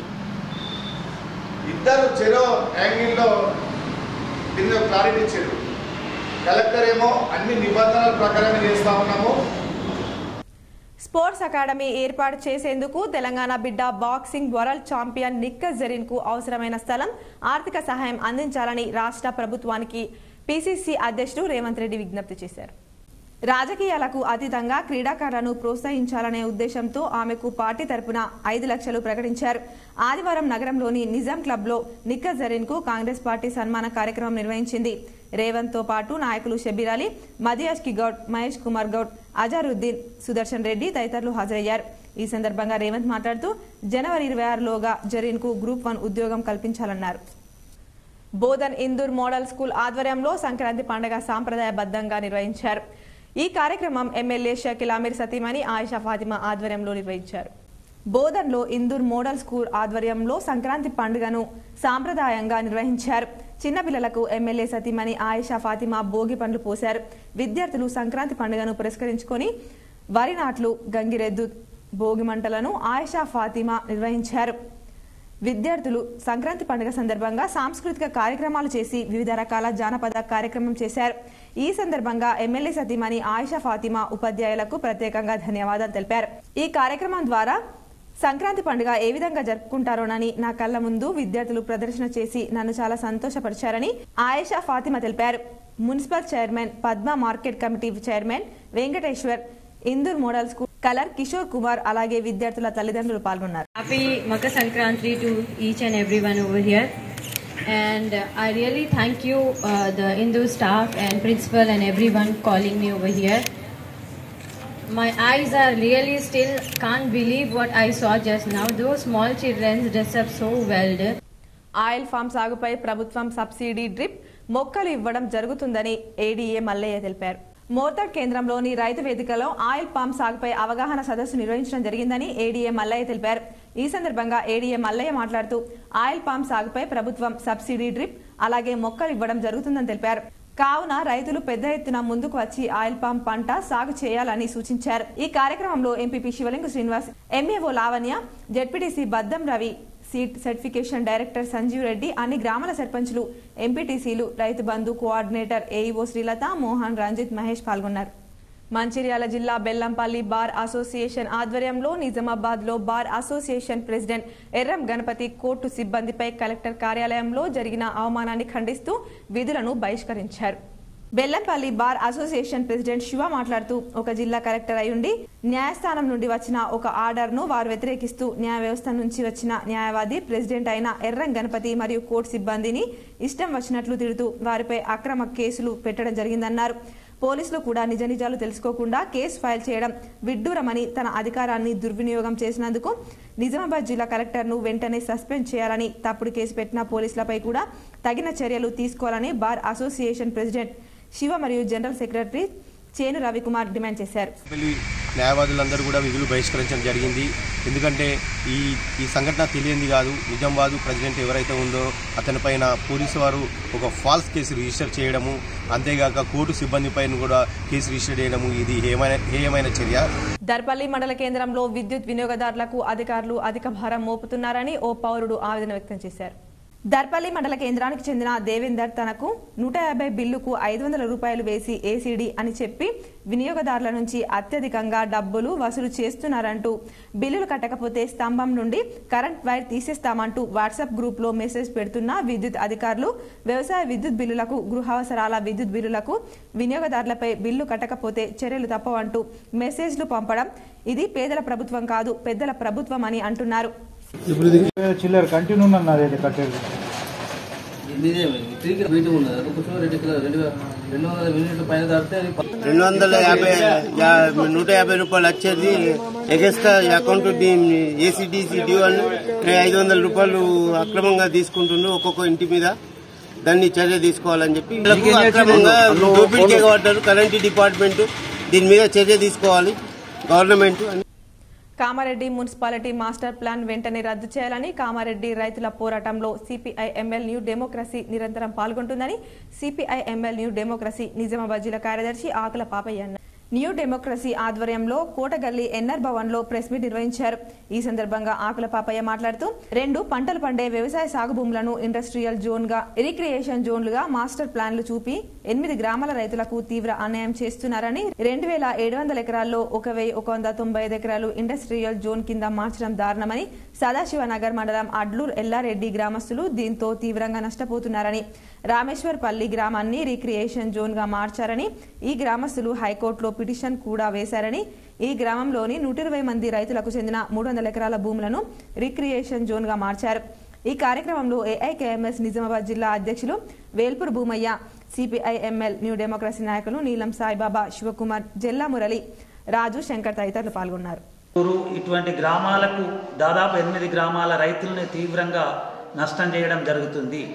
ఇద్దరు చెరో యాంగిల్లో దీన్ని క్లారిటీ ఇచ్చారు కలెక్టర్ ఏమో అన్ని నిబంధనల ప్రకారమే చేస్తా ఉన్నాము స్పోర్ట్స్ అకాడమీ ఏర్పాటు చేసేందుకు తెలంగాణ బిడ్డ boxing world champion Nikhat Zareen కు అవసరమైన స్థలం ఆర్థిక సహాయం అందించాలని రాష్ట్ర ప్రభుత్వానికి పిసిసి అధ్యక్షుడు రేవంత్ రెడ్డి విజ్ఞప్తి చేశారు రాజకీయాలకు అతీతంగా క్రీడాకారులను ప్రోత్సహించాలనే ఉద్దేశంతో ఆమెకు పార్టీ తరపున ఐదు లక్షలు ప్రకటించారు ఆదివారం నగరంలోని నిజాం క్లబ్లో నిక్కస్ జరీన్ కు కాంగ్రెస్ పార్టీ సన్మాన కార్యక్రమం నిర్వహించింది రేవంత్ తో పాటు నాయకులు షబీర్ అలీ మదియాష్కి గౌడ్ మహేష్ కుమార్ గౌడ్ అజారుద్దీన్ సుదర్శన్ రెడ్డి తదితరులు హాజరయ్యారు ఈ సందర్భంగా రేవంత్ మాట్లాడుతూ జనవరి ఇరవై ఆరులోగా జరీన్ కు గ్రూప్ వన్ ఉద్యోగం కల్పించాలన్నారు బోధన్ ఇందూర్ మోడల్ స్కూల్ ఆధ్వర్యంలో సంక్రాంతి పండుగ సాంప్రదాయబద్ధంగా నిర్వహించారు ఈ కార్యక్రమం ఎమ్మెల్యే షకీల్ అమీర్ సతీమణి ఆయిషా ఫాతిమా ఆధ్వర్యంలో నిర్వహించారు బోధన్లో ఇందూర్ మోడల్ స్కూల్ ఆధ్వర్యంలో సంక్రాంతి పండుగను సాంప్రదాయంగా నిర్వహించారు చిన్నపిల్లలకు ఎమ్మెల్యే సతీమణి ఆయిషా ఫాతిమా భోగి పండ్లు పోశారు విద్యార్థులు సంక్రాంతి పండుగను పురస్కరించుకొని వరి నాట్లు గంగిరెద్దు భోగి మంటలను ఆయిషా ఫాతిమా నిర్వహించారు విద్యార్థులు సంక్రాంతి పండుగ సందర్భంగా సాంస్కృతిక కార్యక్రమాలు చేసి వివిధ రకాల జానపద కార్యక్రమం చేశారు ఈ సందర్భంగా ఎమ్మెల్యే సతీమణి ఆయిషా ఫాతిమా ఉపాధ్యాయులకు ప్రత్యేకంగా ధన్యవాదాలు తెలిపారు ఈ కార్యక్రమం ద్వారా సంక్రాంతి పండుగ ఏ విధంగా జరుపుకుంటారోనని నా కళ్ళ ముందు విద్యార్థులు ప్రదర్శన చేసి నన్ను చాలా సంతోషపరిచారని ఆయేషా ఫాతిమా తెలిపారు municipal chairman Padma market committee chairman Venkateshwar Indur model school colour Kishore Kumar అలాగే విద్యార్థుల తల్లిదండ్రులు పాల్గొన్నారు Happy Makar Sankranti to each and everyone over here. And uh, I really thank you, uh, the Hindu staff and principal and everyone calling me over here. My eyes are really still can't believe what I saw just now. Those small children dress up so well. Oil palm సాగుపై ప్రభుత్వం subsidy drip మొక్కలు ఇవ్వడం జరుగుతుందని ADA Mallayya తెలిపారు మోర్తాడ్ కేంద్రంలోని రైతు వేదికలో oil palm సాగుపై అవగాహన సదస్సు నిర్వహించడం జరిగిందని ఏడీఏ మల్లయ్య తెలిపారు ఈ సందర్భంగా ఏడీఏ మల్లయ్య మాట్లాడుతూ ఆయిల్ పామ్ సాగుపై ప్రభుత్వం సబ్సిడీ డ్రిప్ అలాగే మొక్కలు ఇవ్వడం జరుగుతుందని తెలిపారు కావున రైతులు పెద్ద ఎత్తున ముందుకు వచ్చి ఆయిల్ పామ్ పంట సాగు చేయాలని సూచించారు ఈ కార్యక్రమంలో MPP Sivalinga Srinivas MAO Lavanya ZPTC Baddam Ravi seed certification director Sanjeev Reddy అన్ని గ్రామాల సర్పంచులు ఎంపీటీసీలు రైతు బంధు కోఆర్డినేటర్ ఏఈఓ శ్రీలత మోహన్ రంజిత్ మహేష్ పాల్గొన్నారు మంచిర్యాల జిల్లా బెల్లంపల్లి బార్ అసోసియేషన్ ఆధ్వర్యంలో నిజామాబాద్ లో bar association president Erram Ganapathi court సిబ్బందిపై కలెక్టర్ కార్యాలయంలో జరిగిన అవమానాన్ని ఖండిస్తూ విధులను బహిష్కరించారు Bellampalli bar association president Shiva మాట్లాడుతూ ఒక జిల్లా కలెక్టర్ అయ్యుండి న్యాయస్థానం నుండి వచ్చిన ఒక ఆర్డర్ను వారు వ్యతిరేకిస్తూ న్యాయ వ్యవస్థ నుంచి వచ్చిన న్యాయవాది ప్రెసిడెంట్ అయిన ఎర్రం గణపతి మరియు కోర్టు సిబ్బందిని ఇష్టం వచ్చినట్లు తిడుతూ వారిపై అక్రమ కేసులు పెట్టడం జరిగిందన్నారు పోలీసులు కూడా నిజ నిజాలు తెలుసుకోకుండా కేసు ఫైల్ చేయడం విడ్డూరమని తన అధికారాన్ని దుర్వినియోగం చేసినందుకు నిజామాబాద్ జిల్లా కలెక్టర్ను వెంటనే సస్పెండ్ చేయాలని తప్పుడు కేసు పెట్టిన పోలీసులపై కూడా తగిన చర్యలు తీసుకోవాలని బార్ అసోసియేషన్ ప్రెసిడెంట్ శివ మరియు జనరల్ సెక్రటరీ చేను రవికుమార్ డిమాండ్ చేశారు పెళ్లి న్యాయవాదులందరూ కూడా విధులు బహిష్కరించడం జరిగింది ఎందుకంటే ఈ ఈ సంఘటన తెలియంది కాదు నిజామాబాదు ప్రెసిడెంట్ ఎవరైతే ఉందో అతనిపైన పోలీసు వారు ఒక ఫాల్స్ కేసు రిజిస్టర్ చేయడము అంతేగాక కోర్టు సిబ్బంది పైన కూడా కేసు రిజిస్టర్ చేయడము ఇది హేయమైన హేయమైన చర్య దర్పల్లి మండల కేంద్రంలో విద్యుత్ వినియోగదారులకు అధికారులు అధిక భారం మోపుతున్నారని ఓ పౌరుడు ఆవేదన వ్యక్తం చేశారు దర్పల్లి మండల కేంద్రానికి చెందిన దేవేందర్ తనకు నూట యాభై బిల్లుకు ఐదు వందల రూపాయలు వేసి ఏసీడీ అని చెప్పి వినియోగదారుల నుంచి అత్యధికంగా డబ్బులు వసూలు చేస్తున్నారంటూ బిల్లులు కట్టకపోతే స్తంభం నుండి కరెంట్ వైర్ తీసేస్తామంటూ వాట్సాప్ గ్రూప్ లో మెసేజ్ పెడుతున్న విద్యుత్ అధికారులు వ్యవసాయ విద్యుత్ బిల్లులకు గృహావసరాల విద్యుత్ బిల్లులకు వినియోగదారులపై బిల్లు కట్టకపోతే చర్యలు తప్పవంటూ మెసేజ్లు పంపడం ఇది పేదల ప్రభుత్వం కాదు పెద్దల ప్రభుత్వం అని అంటున్నారు చిల్లర కంటిన్యూ అన్నారు ఇది కట్టేది తిరిగి మీటింగ్ ఉన్నది అది కొంచెం రెండు కిలో రెండు రెండు వందల మినిట్లు పైన దాటితే అది ప- రెండు వందల యాభై యా- నూట యాభై రూపాయలు వచ్చేది ఎగస్ట్రా అకౌంట్ ఏసీడీసీ డ్యూ అని ఐదు వందల రూపాయలు అక్రమంగా తీసుకుంటుండ్రు ఒక్కొక్క ఇంటి మీద దాన్ని చర్య తీసుకోవాలని చెప్పి వీళ్ళకు అక్రమంగా దోపిడీకి పడ్డారు కరెంట్ డిపార్ట్మెంట్ దీని మీద చర్య తీసుకోవాలి గవర్నమెంట్ అని కామారెడ్డి మున్సిపాలిటీ మాస్టర్ ప్లాన్ వెంటనే రద్దు చేయాలని కామారెడ్డి రైతుల పోరాటంలో సిపిఐ ఎంఎల్ న్యూ డెమోక్రసీ నిరంతరం పాల్గొంటుందని CPI ML new democracy Nizamabad జిల్లా కార్యదర్శి ఆకుల పాపయ్య అన్నారు న్యూ డెమోక్రసీ ఆధ్వర్యంలో కోటగల్లి ఎన్ఆర్ భవన్ లో ప్రెస్ మీట్ నిర్వహించారు ఈ సందర్భంగా ఆకుల పాపయ్య మాట్లాడుతూ రెండు పంటలు పండే వ్యవసాయ సాగు భూములను ఇండస్ట్రియల్ జోన్ గా రిక్రియేషన్ జోన్లుగా మాస్టర్ ప్లాన్లు చూపి ఎనిమిది గ్రామాల రైతులకు తీవ్ర అన్యాయం చేస్తున్నారని రెండు వేల ఏడు వందల ఎకరాల్లో ఒక వెయ్యి ఒక వంద తొంభై ఐదు ఎకరాలు ఇండస్ట్రియల్ జోన్ కింద మార్చడం దారుణమని సదాశివనగర్ మండలం అడ్లూర్ ఎల్లారెడ్డి గ్రామస్తులు దీంతో తీవ్రంగా నష్టపోతున్నారని రామేశ్వర్పల్లి గ్రామాన్ని రిక్రియేషన్ జోన్ గా మార్చారని ఈ గ్రామస్తులు హైకోర్టులో పిటిషన్ కూడా వేశారని ఈ గ్రామంలోని నూట ఇరవై మంది రైతులకు చెందిన మూడు వందల ఎకరాల భూములను రిక్రియేషన్ జోన్ గా మార్చారు ఈ కార్యక్రమంలో ఏఐకేఎంఎస్ నిజామాబాద్ జిల్లా అధ్యక్షులు Velpur Bhumaiah CPI ML new democracy నాయకులు నీలం సాయిబాబా శివకుమార్ జెల్లా మురళి రాజు శంకర్ తదితరులు పాల్గొన్నారు ఊరు ఇటువంటి గ్రామాలకు దాదాపు ఎనిమిది గ్రామాల రైతుల్ని తీవ్రంగా నష్టం చేయడం జరుగుతుంది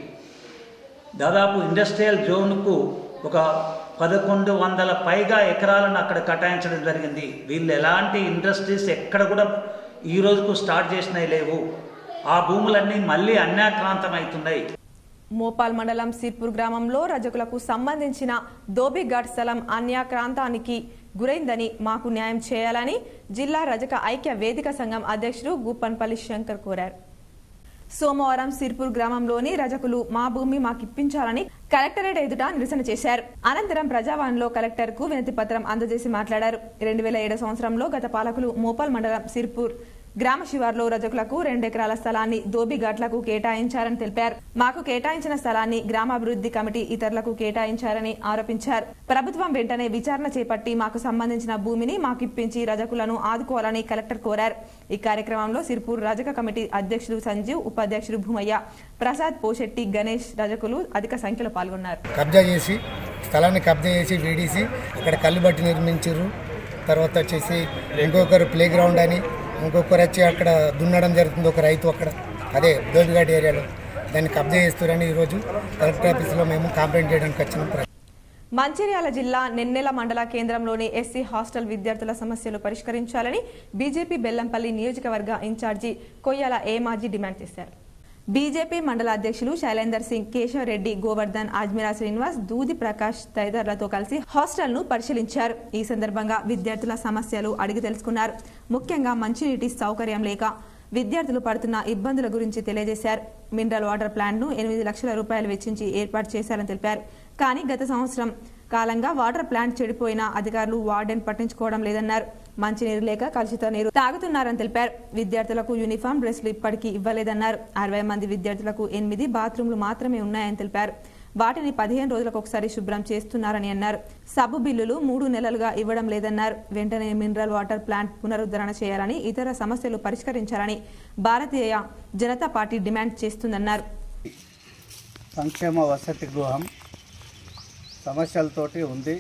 దాదాపు ఇండస్ట్రియల్ జోన్కు ఒక పదకొండు వందల పైగా ఎకరాలను అక్కడ కేటాయించడం జరిగింది వీళ్ళు ఎలాంటి ఇండస్ట్రీస్ ఎక్కడ కూడా ఈ రోజుకు స్టార్ట్ చేసినవి లేవు ఆ భూములన్నీ మళ్ళీ అన్యాక్రాంతం అవుతున్నాయి మోపాల్ మండలం సిర్పూర్ గ్రామంలో రజకులకు సంబంధించిన దోబిఘాట్ స్థలం అన్యాక్రాంతానికి గురైందని మాకు న్యాయం చేయాలని జిల్లా రజక ఐక్య వేదిక సంఘం అధ్యక్షుడు గూపన్పల్లి శంకర్ కోరారు సోమవారం సిర్పూర్ గ్రామంలోని రజకులు మా భూమి మాకిప్పించాలని కలెక్టరేట్ ఎదుట నిరసన చేశారు అనంతరం ప్రజావాణిలో కలెక్టర్ కు వినతి పత్రం అందజేసి మాట్లాడారు రెండు వేల ఏడు సంవత్సరంలో గత పాలకులు మోపాల్ మండలం సిర్పూర్ గ్రామ శివార్లో రజకులకు రెండెకరాల స్థలాన్ని దోబిఘాట్లకు కేటాయించారని తెలిపారు మాకు కేటాయించిన స్థలాన్ని గ్రామాభివృద్ధి కమిటీ ఇతరులకు కేటాయించారని ఆరోపించారు ప్రభుత్వం వెంటనే విచారణ చేపట్టి మాకు సంబంధించిన భూమిని మాకిప్పించి రజకులను ఆదుకోవాలని కలెక్టర్ కోరారు ఈ కార్యక్రమంలో సిర్పూర్ రజక కమిటీ అధ్యక్షుడు సంజీవ్ ఉపాధ్యక్షుడు భూమయ్య ప్రసాద్ పోషెట్టి గణేష్ రజకులు అధిక సంఖ్యలో పాల్గొన్నారు కబ్జా చేసి స్థలాన్ని కబ్జా చేసి వీడేసి అక్కడ కళ్ళు బట్టి నిర్మించారు తర్వాత వచ్చేసి ఇంకొకరు ప్లే గ్రౌండ్ అని ఇంకొకరు వచ్చి అక్కడ దున్నడం జరుగుతుంది ఒక రైతు అక్కడ అదే దోబిఘాట్ ఏరియాలో దాన్ని కబ్జా చేస్తారని ఈరోజు కలెక్టర్ ఆఫీస్లో మేము కంప్లైంట్ చేయడానికి వచ్చిన మంచిర్యాల జిల్లా నెన్నెల మండల కేంద్రంలోని ఎస్సీ హాస్టల్ విద్యార్థుల సమస్యలు పరిష్కరించాలని బీజేపీ బెల్లంపల్లి నియోజకవర్గ ఇన్ఛార్జి కొయ్యాల ఏమాజీ డిమాండ్ చేశారు బీజేపీ మండల అధ్యక్షులు శైలేందర్ సింగ్ కేశవరెడ్డి గోవర్ధన్ అజ్మీరా శ్రీనివాస్ దూది ప్రకాష్ తదితరులతో కలిసి హాస్టల్ ను పరిశీలించారు ఈ సందర్భంగా విద్యార్థుల సమస్యలు అడిగి తెలుసుకున్నారు ముఖ్యంగా మంచినీటి సౌకర్యం లేక విద్యార్థులు పడుతున్న ఇబ్బందుల గురించి తెలియజేశారు మినరల్ వాటర్ ప్లాంట్ ను ఎనిమిది లక్షల రూపాయలు వెచ్చించి ఏర్పాటు చేశారని తెలిపారు కానీ గత సంవత్సరం కాలంగా వాటర్ ప్లాంట్ చెడిపోయినా అధికారులు వార్డెన్ పట్టించుకోవడం లేదన్నారు మంచినీరు లేక కలుషిత నీరు తాగుతున్నారని తెలిపారు విద్యార్థులకు యూనిఫామ్ డ్రెస్లు ఇప్పటికీ ఇవ్వలేదన్నారు అరవై మంది విద్యార్థులకు ఎనిమిది బాత్రూంలు మాత్రమే ఉన్నాయని తెలిపారు వాటిని పదిహేను రోజులకు ఒకసారి శుభ్రం చేస్తున్నారని అన్నారు సబ్బు బిల్లులు మూడు నెలలుగా ఇవ్వడం లేదన్నారు వెంటనే మినరల్ వాటర్ ప్లాంట్ పునరుద్ధరణ చేయాలని ఇతర సమస్యలు పరిష్కరించాలని భారతీయ జనతా పార్టీ డిమాండ్ చేస్తుందన్నారు సంక్షేమ వసతి గృహం సమస్యలతోటి ఉంది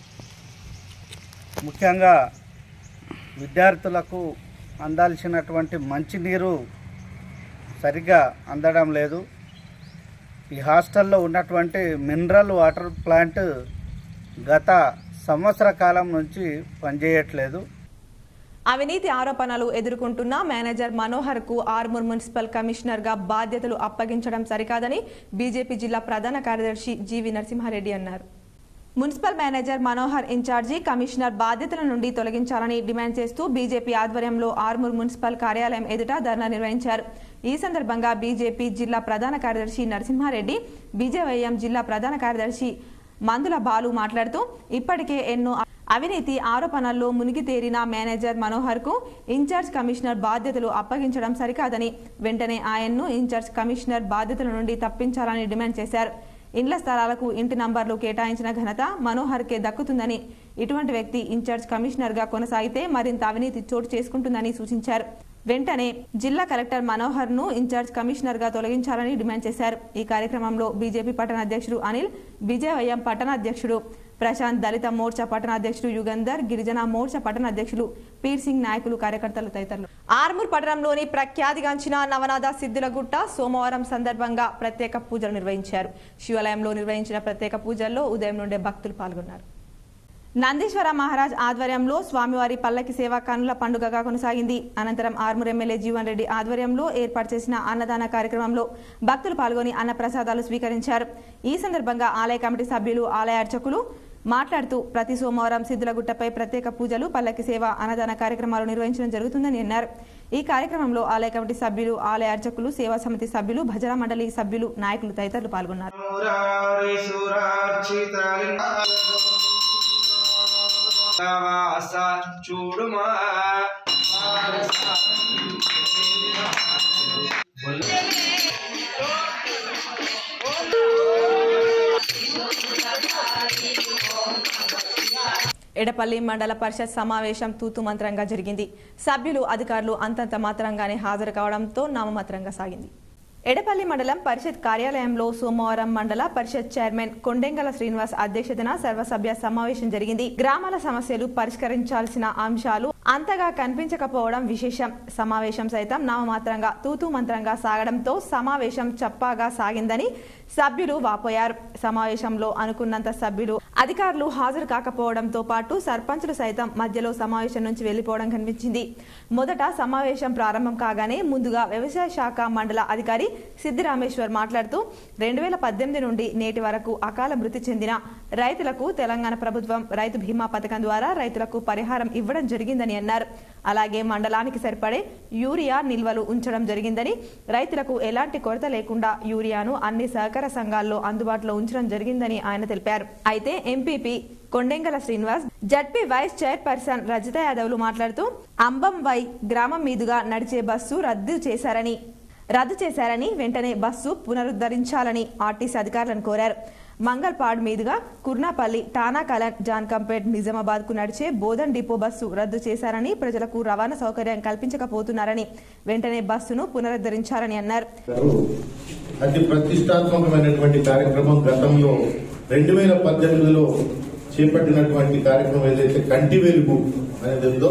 ముఖ్యంగా విద్యార్థులకు అందాల్సినటువంటి మంచినీరు సరిగ్గా అందడం లేదు ఈ హాస్టల్లో ఉన్నటువంటి మినరల్ వాటర్ ప్లాంట్ గత సంవత్సర కాలం నుంచి పనిచేయట్లేదు అవినీతి ఆరోపణలు ఎదుర్కొంటున్న మేనేజర్ మనోహర్ కు ఆర్మూర్ మున్సిపల్ కమిషనర్ గా బాధ్యతలు అప్పగించడం సరికాదని బీజేపీ జిల్లా ప్రధాన కార్యదర్శి జీవి నరసింహారెడ్డి అన్నారు municipal manager Manohar incharge commissioner బాధ్యతల నుండి తొలగించాలని డిమాండ్ చేస్తూ బీజేపీ ఆధ్వర్యంలో ఆర్మూర్ మున్సిపల్ కార్యాలయం ఎదుట ధర్నా నిర్వహించారు ఈ సందర్భంగా బీజేపీ జిల్లా ప్రధాన కార్యదర్శి నరసింహారెడ్డి బీజేవైఎం జిల్లా ప్రధాన కార్యదర్శి మందుల బాలు మాట్లాడుతూ ఇప్పటికే ఎన్నో అవినీతి ఆరోపణల్లో మునిగి తేరిన మేనేజర్ మనోహర్ కు ఇన్ఛార్జ్ కమిషనర్ బాధ్యతలు అప్పగించడం సరికాదని వెంటనే ఆయన్ను ఇన్ఛార్జ్ కమిషనర్ బాధ్యతల నుండి తప్పించాలని డిమాండ్ చేశారు ఇండ్ల స్థలాలకు ఇంటి నంబర్లు కేటాయించిన ఘనత మనోహర్కే దక్కుతుందని ఇటువంటి వ్యక్తి ఇన్ఛార్జ్ కమిషనర్ గా కొనసాగితే మరింత అవినీతి చోటు చేసుకుంటుందని సూచించారు వెంటనే జిల్లా కలెక్టర్ మనోహర్ ను ఇన్ఛార్జ్ కమిషనర్ గా తొలగించాలని డిమాండ్ చేశారు ఈ కార్యక్రమంలో బీజేపీ పట్టణ అధ్యక్షుడు అనిల్ విజయవయ్యం పట్టణ అధ్యక్షుడు ప్రశాంత్ దళిత మోర్చా పట్టణ అధ్యక్షుడు యుగంధర్ గిరిజన మోర్చా పట్టణ అధ్యక్షులు పీర్ సింగ్ నాయకులు కార్యకర్తలు తదితరులు ఆర్మూర్ పట్టణంలోని ప్రఖ్యాతిగాంచిన నవనాథ సిద్ధులగుట్ట సోమవారం సందర్భంగా ప్రత్యేక పూజలు నిర్వహించారు శివాలయంలో నిర్వహించిన ప్రత్యేక పూజల్లో ఉదయం నుండే భక్తులు పాల్గొన్నారు నందీశ్వర మహారాజ్ ఆధ్వర్యంలో స్వామివారి పల్లకి సేవ కనుల పండుగగా కొనసాగింది అనంతరం ఆర్మూర్ ఎమ్మెల్యే జీవన్ రెడ్డి ఆధ్వర్యంలో ఏర్పాటు చేసిన అన్నదాన కార్యక్రమంలో భక్తులు పాల్గొని అన్న ప్రసాదాలు స్వీకరించారు ఈ సందర్భంగా ఆలయ కమిటీ సభ్యులు ఆలయ అర్చకులు మాట్లాడుతూ ప్రతి సోమవారం సిద్ధులగుట్టపై ప్రత్యేక పూజలు పల్లకి సేవ అన్నదాన కార్యక్రమాలు నిర్వహించడం జరుగుతుందని అన్నారు ఈ కార్యక్రమంలో ఆలయ కమిటీ సభ్యులు ఆలయ అర్చకులు సేవా సమితి సభ్యులు భజన మండలి సభ్యులు నాయకులు తదితరులు పాల్గొన్నారు చూడుమా ఎడపల్లి మండల పరిషత్ సమావేశం తూతు మంత్రంగా జరిగింది సభ్యులు అధికారులు అంతంత మాత్రంగానే హాజరు కావడంతో నామమాత్రంగా సాగింది ఎడపల్లి మండలం పరిషత్ కార్యాలయంలో సోమవారం మండల పరిషత్ చైర్మన్ కొండెంగల శ్రీనివాస్ అధ్యక్షతన సర్వసభ్య సమావేశం జరిగింది గ్రామాల సమస్యలు పరిష్కరించాల్సిన అంశాలు అంతగా కనిపించకపోవడం విశేషం సమావేశం సైతం నామమాత్రంగా తూతూ మంత్రంగా సాగడంతో సమావేశం చప్పాగా సాగిందని సభ్యులు వాపోయారు సమావేశంలో అనుకున్నంత సభ్యులు అధికారులు హాజరు కాకపోవడంతో పాటు సర్పంచులు సైతం మధ్యలో సమావేశం నుంచి వెళ్లిపోవడం కనిపించింది మొదట సమావేశం ప్రారంభం కాగానే ముందుగా వ్యవసాయ శాఖ మండల అధికారి సిద్దిరామేశ్వర్ మాట్లాడుతూ రెండు వేల పద్దెనిమిది నుండి నేటి వరకు అకాల మృతి చెందిన రైతులకు తెలంగాణ ప్రభుత్వం రైతు బీమా పథకం ద్వారా రైతులకు పరిహారం ఇవ్వడం జరిగిందని అన్నారు అలాగే మండలానికి సరిపడే యూరియా నిల్వలు ఉంచడం జరిగిందని రైతులకు ఎలాంటి కొరత లేకుండా యూరియాను అన్ని సహకార సంఘాల్లో అందుబాటులో ఉంచడం జరిగిందని ఆయన తెలిపారు అయితే MPP Kondengala Srinivas ZP vice chairperson Rajitha యాదవ్లు మాట్లాడుతూ అంబం వై గ్రామం మీదుగా నడిచే బస్సు రద్దు చేశారని రద్దు చేశారని వెంటనే బస్సు పునరుద్ధరించాలని ఆర్టీసీ అధికారులను కోరారు మంగళపాడ్ మీదుగా కుర్నాపల్లి టానాకలన్ జాన్కంపేట్ నిజామాబాద్ కు నడిచే బోధన్ డిపో బస్సు రద్దు చేశారని ప్రజలకు రవాణా సౌకర్యం కల్పించకపోతున్నారని వెంటనే బస్సును పునరుద్ధరించాలని అన్నారు అతి ప్రతిష్టాత్మకమైనటువంటి కార్యక్రమం గతంలో రెండు వేల పద్దెనిమిదిలో చేపట్టినటువంటి కార్యక్రమం ఏదైతే కంటి వెలుగు అనేది ఉందో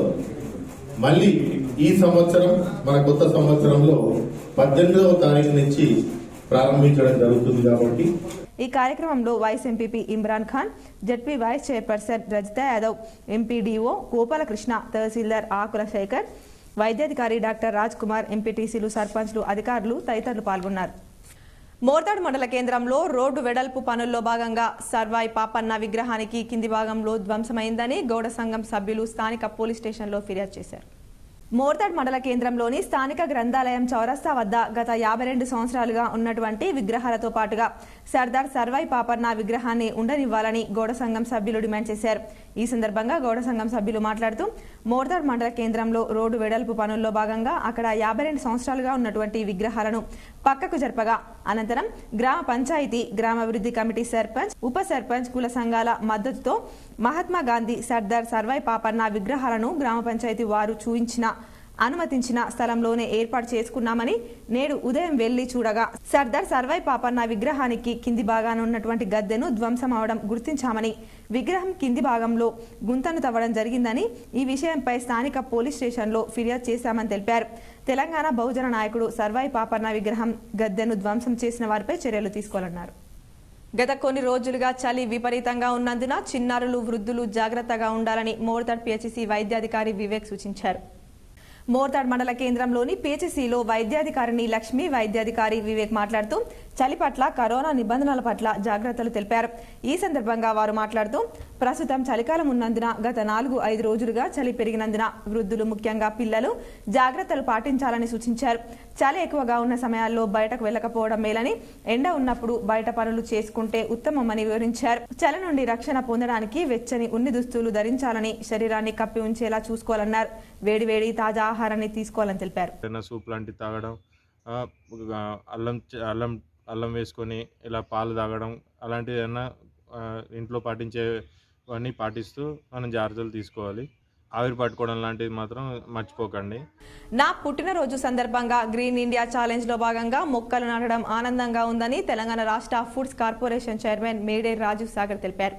మళ్ళీ ఈ సంవత్సరం మన కొత్త సంవత్సరంలో పద్దెనిమిదవ తారీఖు నుంచి ప్రారంభించడం జరుగుతుంది కాబట్టి ఈ కార్యక్రమంలో vice MPP Imran Khan ZP vice chairperson Rajitha Yadav MPDO Gopalakrishna tahsildar Akula Shekar వైద్యాధికారి డాక్టర్ రాజ్ కుమార్ ఎంపీటీసీలు సర్పంచ్లు అధికారులు తదితరులు పాల్గొన్నారు మోర్తాడ్ మండల కేంద్రంలో రోడ్డు వెడల్పు పనుల్లో భాగంగా సర్వాయి పాపన్న విగ్రహానికి కింది భాగంలో ధ్వంసమైందని గౌడ సంఘం సభ్యులు స్థానిక పోలీస్ స్టేషన్లో ఫిర్యాదు చేశారు మోర్తాడ్ మండల కేంద్రంలోని స్థానిక గ్రంథాలయం చౌరస్తా వద్ద గత యాభై రెండు సంవత్సరాలుగా ఉన్నటువంటి విగ్రహాలతో పాటుగా సర్దార్ సర్వై పాపన్న విగ్రహాన్ని ఉండనివ్వాలని గౌడ సంఘం సభ్యులు డిమాండ్ చేశారు ఈ సందర్భంగా గౌడ సంఘం సభ్యులు మాట్లాడుతూ మోర్తాడ్ మండల కేంద్రంలో రోడ్డు వెడల్పు పనుల్లో భాగంగా అక్కడ యాభై రెండు సంవత్సరాలుగా ఉన్నటువంటి విగ్రహాలను పక్కకు జరపగా అనంతరం గ్రామ పంచాయతీ గ్రామాభివృద్ధి కమిటీ సర్పంచ్ ఉప సర్పంచ్ కుల సంఘాల మద్దతుతో మహాత్మా గాంధీ సర్దార్ సర్వై పాపన్న విగ్రహాలను గ్రామ పంచాయతీ వారు చూయించిన అనుమతించిన స్థలంలోనే ఏర్పాటు చేసుకున్నామని నేడు ఉదయం వెళ్లి చూడగా సర్దార్ సర్వై పాపన్న విగ్రహానికి కింది భాగాన ఉన్నటువంటి గద్దెను ధ్వంసం అవడం గుర్తించామని విగ్రహం కింది భాగంలో గుంతను తవ్వడం జరిగిందని ఈ విషయంపై స్థానిక పోలీస్ స్టేషన్లో ఫిర్యాదు చేశామని తెలిపారు తెలంగాణ బహుజన నాయకుడు సర్వై పాపన్న విగ్రహం గద్దెను ధ్వంసం చేసిన వారిపై చర్యలు తీసుకోవాలన్నారు గత కొన్ని రోజులుగా చలి విపరీతంగా ఉన్నందున చిన్నారులు వృద్ధులు జాగ్రత్తగా ఉండాలని మోర్తాడ్ పిహెచ్సి వైద్యాధికారి వివేక్ సూచించారు మోర్తాడ్ మండల కేంద్రంలోని పిహెచ్సిలో వైద్యాధికారిని లక్ష్మి వైద్యాధికారి వివేక్ మాట్లాడుతూ చలి పట్ల కరోనా నిబంధనల పట్ల జాగ్రత్తలు తెలిపారు ఈ సందర్భంగా వారు మాట్లాడుతూ ప్రస్తుతం చలికాలం ఉన్నందున గత నాలుగు ఐదు రోజులుగా చలి పెరిగినందున వృద్ధులు ముఖ్యంగా పిల్లలు జాగ్రత్తలు పాటించాలని సూచించారు చలి ఎక్కువగా ఉన్న సమయాల్లో బయటకు వెళ్లకపోవడం మేలని ఎండ ఉన్నప్పుడు బయట పనులు చేసుకుంటే ఉత్తమమని వివరించారు చలి నుండి రక్షణ పొందడానికి వెచ్చని ఉన్ని దుస్తులు ధరించాలని శరీరాన్ని కప్పి ఉంచేలా చూసుకోవాలన్నారు వేడివేడి తాజా ఆహారాన్ని తీసుకోవాలని తెలిపారు ఏదైనా సూప్ లాంటివి తాగడం ఆ, ఆ, అల్లం చ- అల్లం అల్లం వేసుకొని ఇలా పాలు తాగడం అలాంటివి ఏదైనా ఆ, ఇంట్లో పాటించేవన్నీ పాటిస్తూ మనం జాగ్రత్తలు తీసుకోవాలి ఆవిరి పట్టుకోవడం లాంటివి మాత్రం మర్చిపోకండి నా పుట్టినరోజు సందర్భంగా గ్రీన్ ఇండియా ఛాలెంజ్ లో భాగంగా మొక్కలు నాటడం ఆనందంగా ఉందని తెలంగాణ రాష్ట్ర foods corporation chairman Mede Raju Sagar తెలిపారు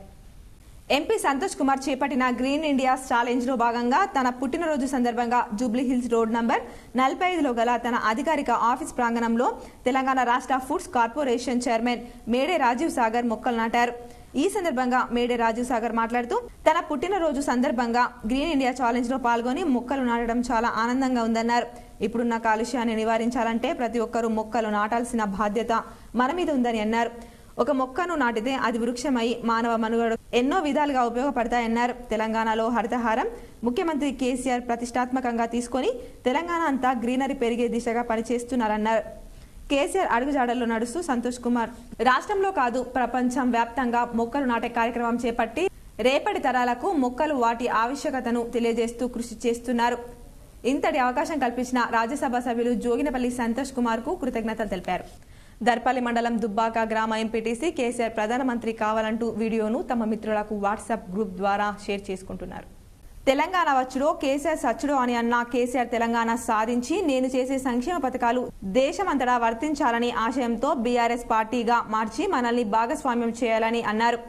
ఎంపీ సంతోష్ కుమార్ చేపట్టిన గ్రీన్ ఇండియా ఛాలెంజ్ లో భాగంగా తన పుట్టినరోజు సందర్భంగా జూబ్లీ హిల్స్ రోడ్ నంబర్ నలభై ఐదులో గల తన అధికారిక ఆఫీస్ ప్రాంగణంలో తెలంగాణ రాష్ట్ర foods corporation chairman Mede Rajeev Sagar మొక్కలు నాటారు ఈ సందర్భంగా మేడే రాజీవ్ సాగర్ మాట్లాడుతూ తన పుట్టినరోజు సందర్భంగా గ్రీన్ ఇండియా ఛాలెంజ్ లో పాల్గొని మొక్కలు నాటడం చాలా ఆనందంగా ఉందన్నారు ఇప్పుడున్న కాలుష్యాన్ని నివారించాలంటే ప్రతి ఒక్కరూ మొక్కలు నాటాల్సిన బాధ్యత మన మీద ఉందని అన్నారు ఒక మొక్కను నాటితే అది వృక్షమై మానవ మనుగడ ఎన్నో విధాలుగా ఉపయోగపడతాయన్నారు తెలంగాణలో హరితహారం ముఖ్యమంత్రి కేసీఆర్ ప్రతిష్టాత్మకంగా తీసుకొని తెలంగాణ అంతా గ్రీనరీ పెరిగే దిశగా పనిచేస్తున్నారన్నారు కేసీఆర్ అడుగుజాడల్లో నడుస్తూ సంతోష్ కుమార్ రాష్ట్రంలో కాదు ప్రపంచం వ్యాప్తంగా మొక్కలు నాటే కార్యక్రమం చేపట్టి రేపటి తరాలకు మొక్కలు వాటి ఆవశ్యకతను తెలియజేస్తూ కృషి చేస్తున్నారు ఇంతటి అవకాశం కల్పించిన రాజ్యసభ సభ్యులు జోగినపల్లి సంతోష్ కుమార్ కు కృతజ్ఞతలు తెలిపారు దర్పల్లి మండలం దుబ్బాక గ్రామ ఎంపీటీసీ కేసీఆర్ ప్రధానమంత్రి కావాలంటూ వీడియోను తమ మిత్రులకు వాట్సాప్ గ్రూప్ ద్వారా షేర్ చేసుకుంటున్నారు తెలంగాణ వచ్చుడో కేసీఆర్ సచ్చుడో అని అన్న కేసీఆర్ తెలంగాణ సాధించి నేను చేసే సంక్షేమ పథకాలు దేశమంతటా వర్తించాలని ఆశయంతో బీఆర్ఎస్ పార్టీగా మార్చి మనల్ని భాగస్వామ్యం చేయాలని అన్నారు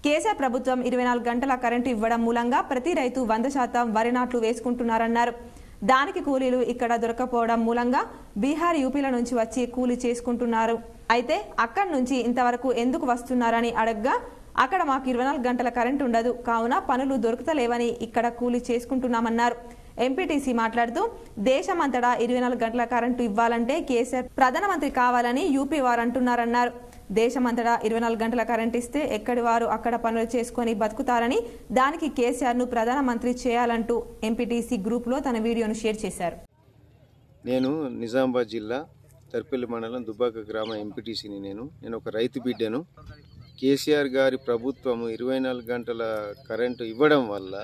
కేసీఆర్ ప్రభుత్వం ఇరవై నాలుగు గంటల కరెంటు ఇవ్వడం మూలంగా ప్రతి రైతు వంద శాతం వరి నాట్లు వేసుకుంటున్నారన్నారు దానికి కూలీలు ఇక్కడ దొరకపోవడం మూలంగా బీహార్ యూపీల నుంచి వచ్చి కూలీ చేసుకుంటున్నారు అయితే అక్కడి నుంచి ఇంతవరకు ఎందుకు వస్తున్నారని అడగ్గా అక్కడ మాకు ఇరవై నాలుగు గంటల కరెంటు ఉండదు కావున పనులు దొరుకుతలేవని ఇక్కడ కూలీ చేసుకుంటున్నామన్నారు ఎంపీటీసీ మాట్లాడుతూ దేశమంతటా ఇరవై నాలుగు గంటల కరెంటు ఇవ్వాలంటే కేసీఆర్ ప్రధానమంత్రి కావాలని యూపీ వారు అంటున్నారన్నారు దేశమంతటా ఇరవై నాలుగు గంటల కరెంట్ ఇస్తే ఎక్కడి వారు అక్కడ పనులు చేసుకొని బతుకుతారని దానికి కేసీఆర్ ను ప్రధానమంత్రి చేయాలంటూ ఎంపీటీసీ గ్రూప్ లో తన వీడియోను షేర్ చేశారు నేను నిజామాబాద్ జిల్లా తర్పల్లి మండలం దుబ్బాక గ్రామ ఎంపీటీసీని నేను నేను ఒక రైతు బిడ్డను కేసీఆర్ గారి ప్రభుత్వం ఇరవై నాలుగు గంటల కరెంటు ఇవ్వడం వల్ల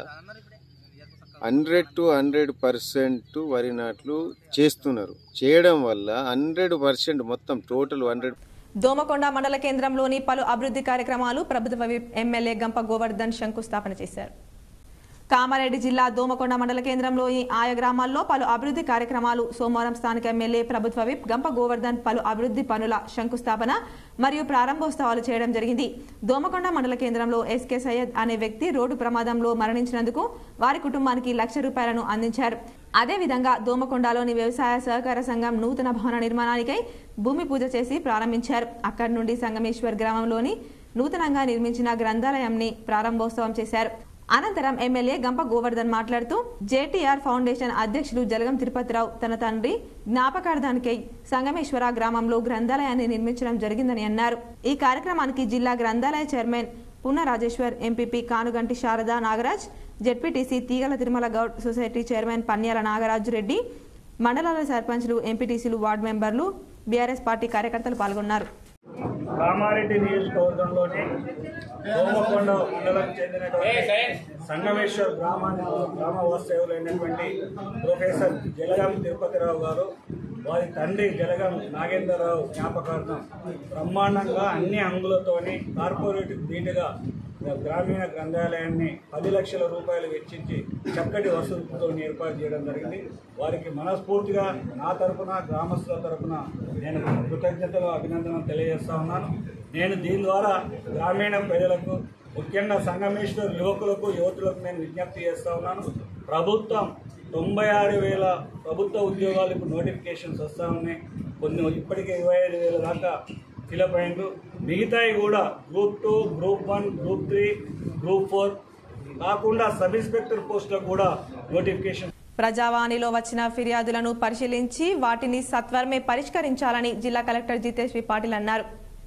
హండ్రెడ్ టు హండ్రెడ్ పర్సెంట్ వరి నాట్లు చేస్తున్నారు చేయడం వల్ల హండ్రెడ్ పర్సెంట్ మొత్తం టోటల్ హండ్రెడ్ దోమకొండ మండల కేంద్రంలోని పలు అభివృద్ధి కార్యక్రమాలు ప్రభుత్వ విప్ ఎమ్మెల్యే గంప గోవర్ధన్ శంకుస్థాపన చేశారు కామారెడ్డి జిల్లా దోమకొండ మండల కేంద్రంలోని ఆయా గ్రామాల్లో పలు అభివృద్ధి కార్యక్రమాలు సోమవారం స్థానిక ఎమ్మెల్యే ప్రభుత్వ విప్ గంప గోవర్ధన్ పలు అభివృద్ధి పనుల శంకుస్థాపన మరియు ప్రారంభోత్సవాలు చేయడం జరిగింది దోమకొండ మండల కేంద్రంలో ఎస్కే సయ్యద్ అనే వ్యక్తి రోడ్డు ప్రమాదంలో మరణించినందుకు వారి కుటుంబానికి లక్ష రూపాయలను అందించారు అదేవిధంగా దోమకొండలోని వ్యవసాయ సహకార సంఘం నూతన భవన నిర్మాణానికై భూమి పూజ చేసి ప్రారంభించారు అక్కడి నుండి సంగమేశ్వర్ గ్రామంలోని నూతనంగా నిర్మించిన గ్రంథాలయంని ప్రారంభోత్సవం చేశారు అనంతరం ఎమ్మెల్యే గంప గోవర్ధన్ మాట్లాడుతూ జేటీఆర్ ఫౌండేషన్ అధ్యక్షులు జలగం తిరుపతిరావు తన తండ్రి జ్ఞాపకార్థానికై సంగమేశ్వర గ్రామంలో గ్రంథాలయాన్ని నిర్మించడం జరిగిందని అన్నారు ఈ కార్యక్రమానికి జిల్లా గ్రంథాలయ chairman Punna Rajeshwar MPP Kanuganti Sharada Nagaraj ZPTC Teegala Tirumala Goud society chairman Panyala Nagaraju Reddy మండలాల సర్పంచ్లు ఎంపీటీసీలు వార్డు మెంబర్లు బీఆర్ఎస్ పార్టీ కార్యకర్తలు పాల్గొన్నారు కామారెడ్డి నియోజకవర్గంలోని దోమకొండ మండలం చెందినటువంటి సంగమేశ్వర్ గ్రామానికి గ్రామ వాస్తవ్యులైనటువంటి ప్రొఫెసర్ జలగం తిరుపతిరావు గారు వారి తండ్రి జలగం నాగేంద్రరావు జ్ఞాపకార్థం బ్రహ్మాండంగా అన్ని అంగులతోని కార్పొరేట్ ధీటుగా గ్రామీణ గ్రంథాలయాన్ని పది లక్షల రూపాయలు వెచ్చించి చక్కటి వసతులతో ఏర్పాటు చేయడం జరిగింది వారికి మనస్ఫూర్తిగా నా తరపున గ్రామస్తుల తరపున నేను కృతజ్ఞతలు అభినందనలు తెలియజేస్తా ఉన్నాను నేను దీని ద్వారా గ్రామీణ ప్రజలకు ముఖ్యంగా సంగమేశ్వర్ యువకులకు యువతులకు నేను విజ్ఞప్తి చేస్తా ఉన్నాను ప్రభుత్వం తొంభై ఆరు వేల ప్రభుత్వ ఉద్యోగాలు ఇప్పుడు నోటిఫికేషన్స్ వస్తూ ఉన్నాయి కొన్ని ఇప్పటికే ఇరవై ఐదు వేల దాకా ఫిలప్ అయిండు మిగతాయి కూడా group two group one group three group four కాకుండా సబ్ ఇన్స్పెక్టర్ పోస్టులకు కూడా నోటిఫికేషన్ ప్రజావాణిలో వచ్చిన ఫిర్యాదులను పరిశీలించి వాటిని సత్వరమే పరిష్కరించాలని జిల్లా కలెక్టర్ జితేష్ వి పాటిల్ అన్నారు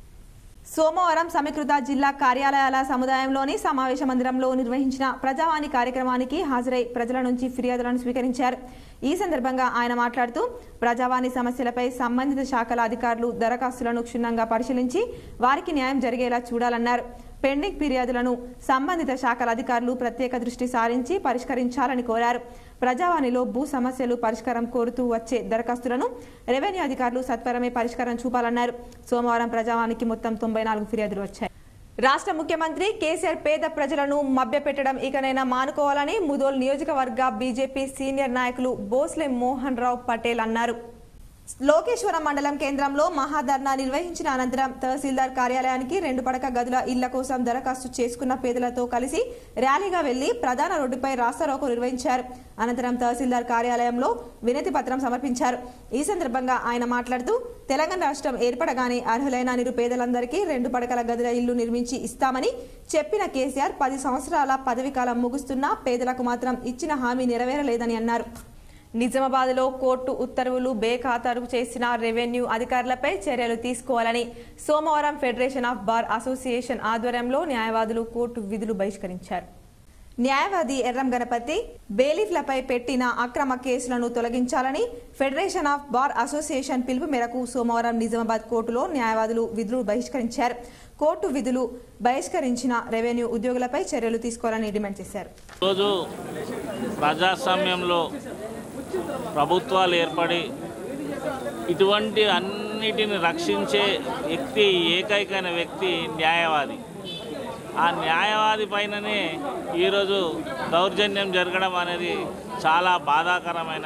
సోమవారం సమీకృత జిల్లా కార్యాలయాల సముదాయంలోని సమావేశ మందిరంలో నిర్వహించిన ప్రజావాణి కార్యక్రమానికి హాజరై ప్రజల నుంచి ఫిర్యాదులను స్వీకరించారు ఈ సందర్భంగా ఆయన మాట్లాడుతూ ప్రజావాణి సమస్యలపై సంబంధిత శాఖల అధికారులు దరఖాస్తులను క్షుణ్ణంగా పరిశీలించి వారికి న్యాయం జరిగేలా చూడాలన్నారు పెండింగ్ ఫిర్యాదులను సంబంధిత శాఖల అధికారులు ప్రత్యేక దృష్టి సారించి పరిష్కరించాలని కోరారు ప్రజావాణిలో భూ సమస్యలు పరిష్కారం కోరుతూ వచ్చే దరఖాస్తులను రెవెన్యూ అధికారులు సత్వరమే పరిష్కారం చూపాలన్నారు సోమవారం ప్రజావాణికి మొత్తం తొంభై నాలుగు ఫిర్యాదులు వచ్చాయి రాష్ట్ర ముఖ్యమంత్రి కేసీఆర్ పేద ప్రజలను మభ్యపెట్టడం ఇకనైనా మానుకోవాలని ముదోల్ నియోజకవర్గ బీజేపీ సీనియర్ నాయకులు బోస్లే మోహన్ రావు పటేల్ అన్నారు లోకేశ్వరం మండలం కేంద్రంలో మహాధర్నా నిర్వహించిన అనంతరం తహసీల్దార్ కార్యాలయానికి రెండు పడక గదుల ఇళ్ల కోసం దరఖాస్తు చేసుకున్న పేదలతో కలిసి ర్యాలీగా వెళ్లి ప్రధాన రోడ్డుపై రాస్తారోకో నిర్వహించారు అనంతరం తహసీల్దార్ కార్యాలయంలో వినతి పత్రం సమర్పించారు ఈ సందర్భంగా ఆయన మాట్లాడుతూ తెలంగాణ రాష్ట్రం ఏర్పడగానే అర్హులైన నిరుపేదలందరికీ రెండు పడకల గదుల ఇల్లు నిర్మించి ఇస్తామని చెప్పిన కేసీఆర్ పది సంవత్సరాల పదవీకాలం ముగుస్తున్నా పేదలకు మాత్రం ఇచ్చిన హామీ నెరవేరలేదని అన్నారు నిజామాబాద్లో కోర్టు ఉత్తర్వులు బేఖాతరు చేసిన రెవెన్యూ అధికారులపై చర్యలు తీసుకోవాలని సోమవారం ఫెడరేషన్ ఆఫ్ బార్ అసోసియేషన్ ఆధ్వర్యంలో న్యాయవాదులు కోర్టు విధులు బహిష్కరించారు న్యాయవాది ఎర్రం గణపతి బేలీఫ్లపై పెట్టిన అక్రమ కేసులను తొలగించాలని ఫెడరేషన్ ఆఫ్ బార్ అసోసియేషన్ పిలుపు మేరకు సోమవారం నిజామాబాద్ కోర్టులో న్యాయవాదులు విధులు బహిష్కరించారు కోర్టు విధులు బహిష్కరించిన రెవెన్యూ ఉద్యోగులపై చర్యలు తీసుకోవాలని డిమాండ్ చేశారు రోజు ప్రజాస్వామ్యంలో ప్రభుత్వాలు ఏర్పడి ఇటువంటి అన్నిటిని రక్షించే వ్యక్తి ఏకైకైన వ్యక్తి న్యాయవాది ఆ న్యాయవాది పైననే ఈరోజు దౌర్జన్యం జరగడం అనేది చాలా బాధాకరమైన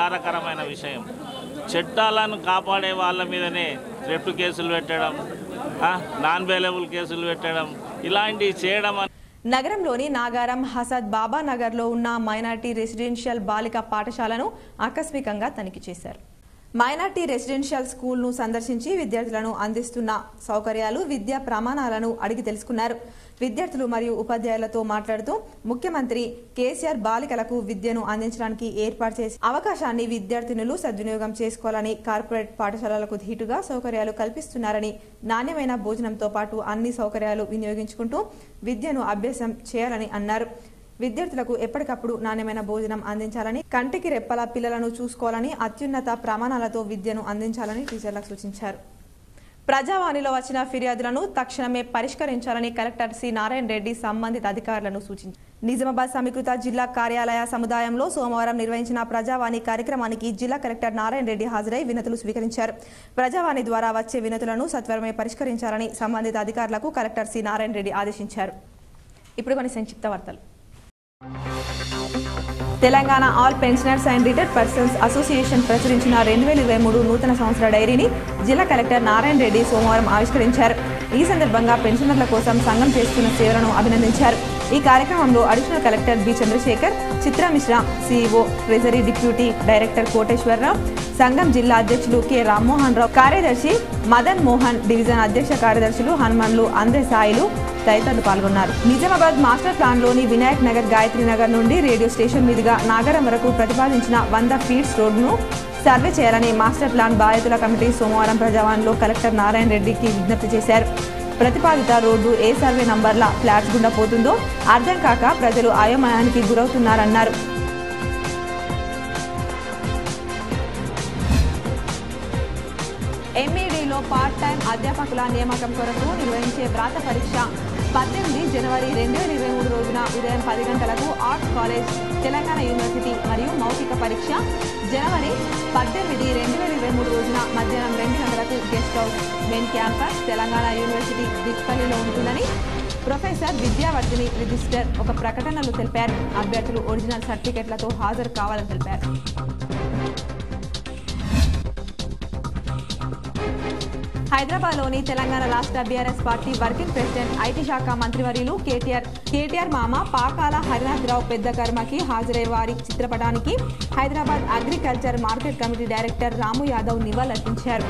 విచారకరమైన విషయం చట్టాలను కాపాడే వాళ్ళ మీదనే థ్రెఫ్ట్ కేసులు పెట్టడం ఆ, నాన్ బెయిలబుల్ కేసులు పెట్టడం ఇలాంటివి చేయడం అన్- నగరంలోని నాగారం హసద్ బాబా నగర్లో ఉన్న మైనార్టీ రెసిడెన్షియల్ బాలిక పాఠశాలను ఆకస్మికంగా తనిఖీ చేశారు మైనార్టీ రెసిడెన్షియల్ స్కూల్ను సందర్శించి విద్యార్థులను అందిస్తున్న సౌకర్యాలు విద్యా ప్రమాణాలను అడిగి తెలుసుకున్నారు విద్యార్థులు మరియు ఉపాధ్యాయులతో మాట్లాడుతూ ముఖ్యమంత్రి కేసీఆర్ బాలికలకు విద్యను అందించడానికి ఏర్పాటు చేసి అవకాశాన్ని విద్యార్థినులు సద్వినియోగం చేసుకోవాలని కార్పొరేట్ పాఠశాలలకు ధీటుగా సౌకర్యాలు కల్పిస్తున్నారని నాణ్యమైన భోజనంతో పాటు అన్ని సౌకర్యాలు వినియోగించుకుంటూ విద్యను అభ్యాసం చేయాలని అన్నారు విద్యార్థులకు ఎప్పటికప్పుడు నాణ్యమైన భోజనం అందించాలని కంటికి రెప్పల పిల్లలను చూసుకోవాలని అత్యున్నత ప్రమాణాలతో విద్యను అందించాలని టీచర్లకు సూచించారు ప్రజావాణిలో వచ్చిన ఫిర్యాదులను తక్షణమే పరిష్కరించాలని కలెక్టర్ సి నారాయణ రెడ్డి సంబంధిత అధికారులను సూచించారు నిజామాబాద్ సమీకృత జిల్లా కార్యాలయ సముదాయంలో సోమవారం నిర్వహించిన ప్రజావాణి కార్యక్రమానికి జిల్లా కలెక్టర్ నారాయణ రెడ్డి హాజరై వినతులు స్వీకరించారు ప్రజావాణి ద్వారా వచ్చే వినతులను సత్వరమే పరిష్కరించాలని సంబంధిత అధికారులకు కలెక్టర్ సి నారాయణ రెడ్డి ఆదేశించారు ఇప్పుడు కొన్ని సంక్షిప్త వార్తలు Telangana all pensioners and retired persons association ప్రచురించిన రెండు వేల ఇరవై మూడు నూతన సంవత్సర డైరీని జిల్లా కలెక్టర్ నారాయణ రెడ్డి సోమవారం ఆవిష్కరించారు ఈ సందర్భంగా పెన్షనర్ల కోసం సంఘం చేస్తున్న సేవలను అభినందించారు ఈ కార్యక్రమంలో additional collector B Chandrashekar Chitra Mishra CEO treasury deputy director Koteswararao సంఘం జిల్లా అధ్యక్షులు కె రామ్మోహన్ రావు కార్యదర్శి మదన్ మోహన్ డివిజన్ అధ్యక్ష కార్యదర్శులు హనుమన్లు అందే సాయిలు తదితరులు పాల్గొన్నారు నిజామాబాద్ మాస్టర్ ప్లాన్ లోని వినాయక్ నగర్ గాయత్రి నగర్ నుండి రేడియో స్టేషన్ మీదుగా నాగరం వరకు ప్రతిపాదించిన వంద ఫీట్స్ రోడ్డును సర్వే చేయాలని మాస్టర్ ప్లాన్ బాధితుల కమిటీ సోమవారం ప్రజావాణిలో కలెక్టర్ నారాయణ రెడ్డికి విజ్ఞప్తి చేశారు ప్రతిపాదిత రోడ్డు ఏ సర్వే నంబర్ల ఫ్లాట్స్ గుండా పోతుందో అర్థం కాక ప్రజలు అయోమయానికి గురవుతున్నారన్నారు ఎంఈడీలో పార్ట్ టైం అధ్యాపకుల నియామకం కొరకు నిర్వహించే వ్రాత పరీక్ష పద్దెనిమిది జనవరి రెండు వేల ఇరవై మూడు రోజున ఉదయం పది గంటలకు ఆర్ట్స్ కాలేజ్ తెలంగాణ యూనివర్సిటీ మరియు మౌఖిక పరీక్ష జనవరి పద్దెనిమిది రెండు వేల ఇరవై మూడు రోజున మధ్యాహ్నం రెండు గంటలకు guest house main campus Telangana university బిచ్పల్లిలో ఉంటుందని ప్రొఫెసర్ విద్యావర్ధిని రిజిస్టర్ ఒక ప్రకటనలో తెలిపారు అభ్యర్థులు ఒరిజినల్ సర్టిఫికెట్లతో హాజరు కావాలని తెలిపారు హైదరాబాద్ లోని తెలంగాణ రాష్ట్ర BRS party working president IT శాఖ మంత్రివర్యులు కేటీఆర్ కేటీఆర్ మామ పాకాల హరినాథరావు పెద్ద కర్మకి హాజరై వారి చిత్రపటానికి Hyderabad agriculture market committee director Ramu Yadav నివాళులర్పించారు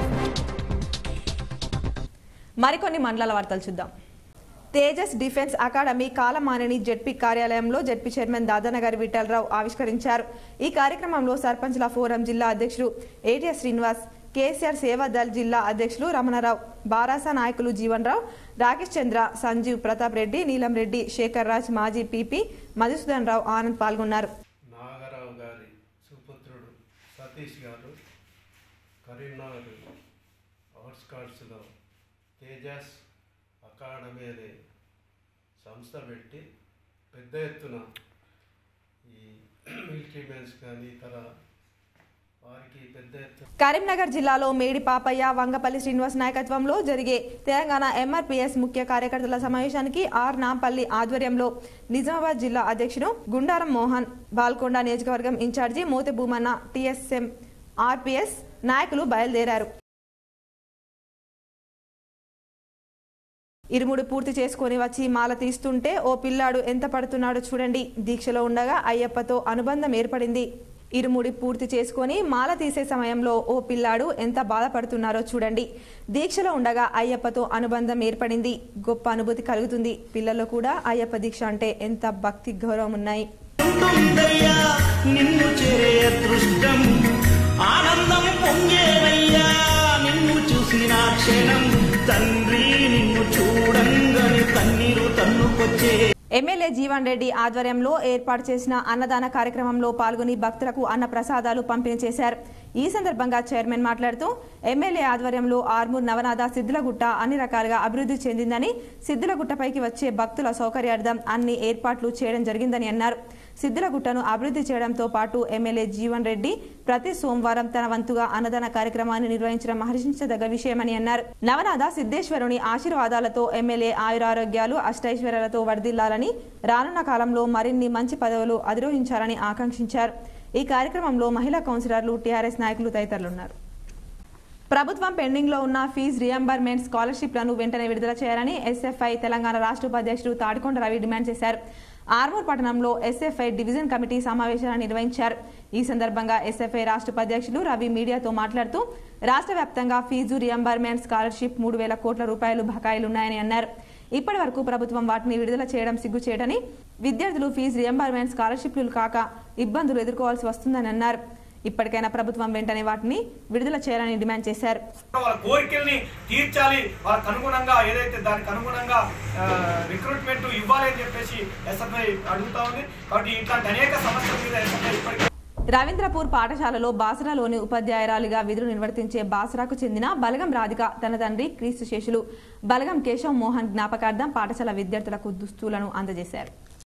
మరికొన్ని మండలాల వార్తలు చూద్దాం తేజస్ డిఫెన్స్ అకాడమీ కాలమానిని జెడ్పీ కార్యాలయంలో జెడ్పీ చైర్మన్ దాదానగర్ విఠలరావు ఆవిష్కరించారు ఈ కార్యక్రమంలో సర్పంచ్ల ఫోరం జిల్లా అధ్యక్షుడు ఏటీఎస్ శ్రీనివాస్ కేసీఆర్ సేవాదల్ జిల్లా అధ్యక్షులు రమణరావు బారాసా నాయకులు జీవన్ రావు రాకేష్ చంద్ర సంజీవ్ ప్రతాప్ రెడ్డి నీలం రెడ్డి శేఖర్ రాజ్ మాజీ పీపీ మధుసూదన్ రావు ఆనంద్ పాల్గొన్నారు నాగరావు గారి సుపుత్రుడు సతీష్ గారు కరీంనగర్ అవుట్స్కట్స్లో తేజస్ అకాడమీ అనే సంస్థ పెట్టి పెద్ద ఎత్తున ఈ మిలిటరీ మెన్స్ కానీ ఇతర వారికి పెద్ద ఎత్తున కరీంనగర్ జిల్లాలో మేడి పాపయ్య వంగపల్లి శ్రీనివాస్ నాయకత్వంలో జరిగే తెలంగాణ ఎంఆర్పీఎస్ ముఖ్య కార్యకర్తల సమావేశానికి ఆర్ నాంపల్లి ఆధ్వర్యంలో నిజామాబాద్ జిల్లా అధ్యక్షుడు గుండారం మోహన్ బాల్కొండ నియోజకవర్గం incharge Mothe Bhumanna TSM RPS నాయకులు బయలుదేరారు ఇరుముడు పూర్తి చేసుకొని వచ్చి మాల తీస్తుంటే ఓ పిల్లాడు ఎంత పడుతున్నాడో చూడండి దీక్షలో ఉండగా అయ్యప్పతో అనుబంధం ఏర్పడింది ఇరుముడి పూర్తి చేసుకొని మాల తీసే సమయంలో ఓ పిల్లాడు ఎంత బాధపడుతున్నారో చూడండి దీక్షలో ఉండగా అయ్యప్పతో అనుబంధం ఏర్పడింది గొప్ప అనుభూతి కలుగుతుంది పిల్లల్లో కూడా అయ్యప్ప దీక్ష అంటే ఎంత భక్తి గౌరవం ఉన్నాయి ఉంటుందయ్యా నిన్ను చేరే అదృష్టం ఆనందం పొంగేవయ్యా నిన్ను చూసిన క్షణం తండ్రి నిన్ను చూడంగానే కన్నీరు తన్నుకొచ్చే ఎమ్మెల్యే జీవన్ రెడ్డి ఆధ్వర్యంలో ఏర్పాటు చేసిన అన్నదాన కార్యక్రమంలో పాల్గొని భక్తులకు అన్న ప్రసాదాలు పంపిణీ చేశారు ఈ సందర్భంగా చైర్మన్ మాట్లాడుతూ ఎమ్మెల్యే ఆధ్వర్యంలో ఆర్మూర్ నవనాథ సిద్ధులగుట్ట అన్ని రకాలుగా అభివృద్ధి చెందిందని సిద్ధులగుట్టపైకి వచ్చే భక్తుల సౌకర్యార్థం అన్ని ఏర్పాట్లు చేయడం జరిగిందని అన్నారు సిద్ధులగుట్టను అభివృద్ధి చేయడంతో పాటు ఎమ్మెల్యే జీవన్ రెడ్డి ప్రతి సోమవారం తన వంతుగా అన్నదాన కార్యక్రమాన్ని నిర్వహించడం హర్షించదగ్గ విషయమని అన్నారు నవనాథ సిద్ధేశ్వరుని ఆశీర్వాదాలతో ఎమ్మెల్యే ఆయురారోగ్యాలు అష్టైశ్వర్యాలతో వర్ధిల్లాలని రానున్న కాలంలో మరిన్ని మంచి పదవులు అధిరోహించాలని ఆకాంక్షించారు ఈ కార్యక్రమంలో మహిళా కౌన్సిలర్లు టీఆర్ఎస్ నాయకులు తదితరులు ఉన్నారు ప్రభుత్వం పెండింగ్ లో ఉన్న ఫీజు రియంబర్మెంట్ స్కాలర్షిప్లను వెంటనే విడుదల చేయాలని ఎస్ఎఫ్ఐ తెలంగాణ రాష్ట్ర ఉపాధ్యక్షుడు తాడికొండ రవి డిమాండ్ చేశారు ఆర్మూర్ పట్టణంలో ఎస్ఎఫ్ఐ డివిజన్ కమిటీ సమావేశాన్ని నిర్వహించారు ఈ సందర్భంగా ఎస్ఎఫ్ఐ రాష్ట్ర ఉపాధ్యక్షులు రవి మీడియాతో మాట్లాడుతూ రాష్ట్ర వ్యాప్తంగా ఫీజు రియంబర్మెంట్ స్కాలర్షిప్ మూడు వేల కోట్ల రూపాయలు బకాయిలున్నాయని అన్నారు ఇప్పటి వరకు ప్రభుత్వం వాటిని విడుదల చేయడం సిగ్గుచేయడని విద్యార్థులు ఫీజు రియంబర్మెంట్ స్కాలర్షిప్లు కాక ఇబ్బందులు ఎదుర్కోవాల్సి వస్తుందని అన్నారు ఇప్పటికైనా ప్రభుత్వం వెంటనే వాటిని విడుదల చేయాలని డిమాండ్ చేశారు వాళ్ళ కోరికల్ని తీర్చాలి వాళ్ళకి అనుగుణంగా ఏదైతే దానికి అనుగుణంగా రిక్రూట్మెంట్ ఇవ్వాలి అని చెప్పేసి ఎస్ఎఫ్ఐ అడుగుతా ఉంది కాబట్టి ఇట్లాంటి అనేక సమస్యల మీద ఎస్ఎఫ్ఐ ఇప్పటికే రవీంద్రపూర్ పాఠశాలలో బాసరాలోని ఉపాధ్యాయురాలిగా విధులు నిర్వర్తించే బాసరాకు చెందిన బలగం రాధిక తన తండ్రి క్రీస్తు శేషులు బలగం కేశవ్ మోహన్ జ్ఞాపకార్థం పాఠశాల విద్యార్థులకు దుస్తులను అందజేశారు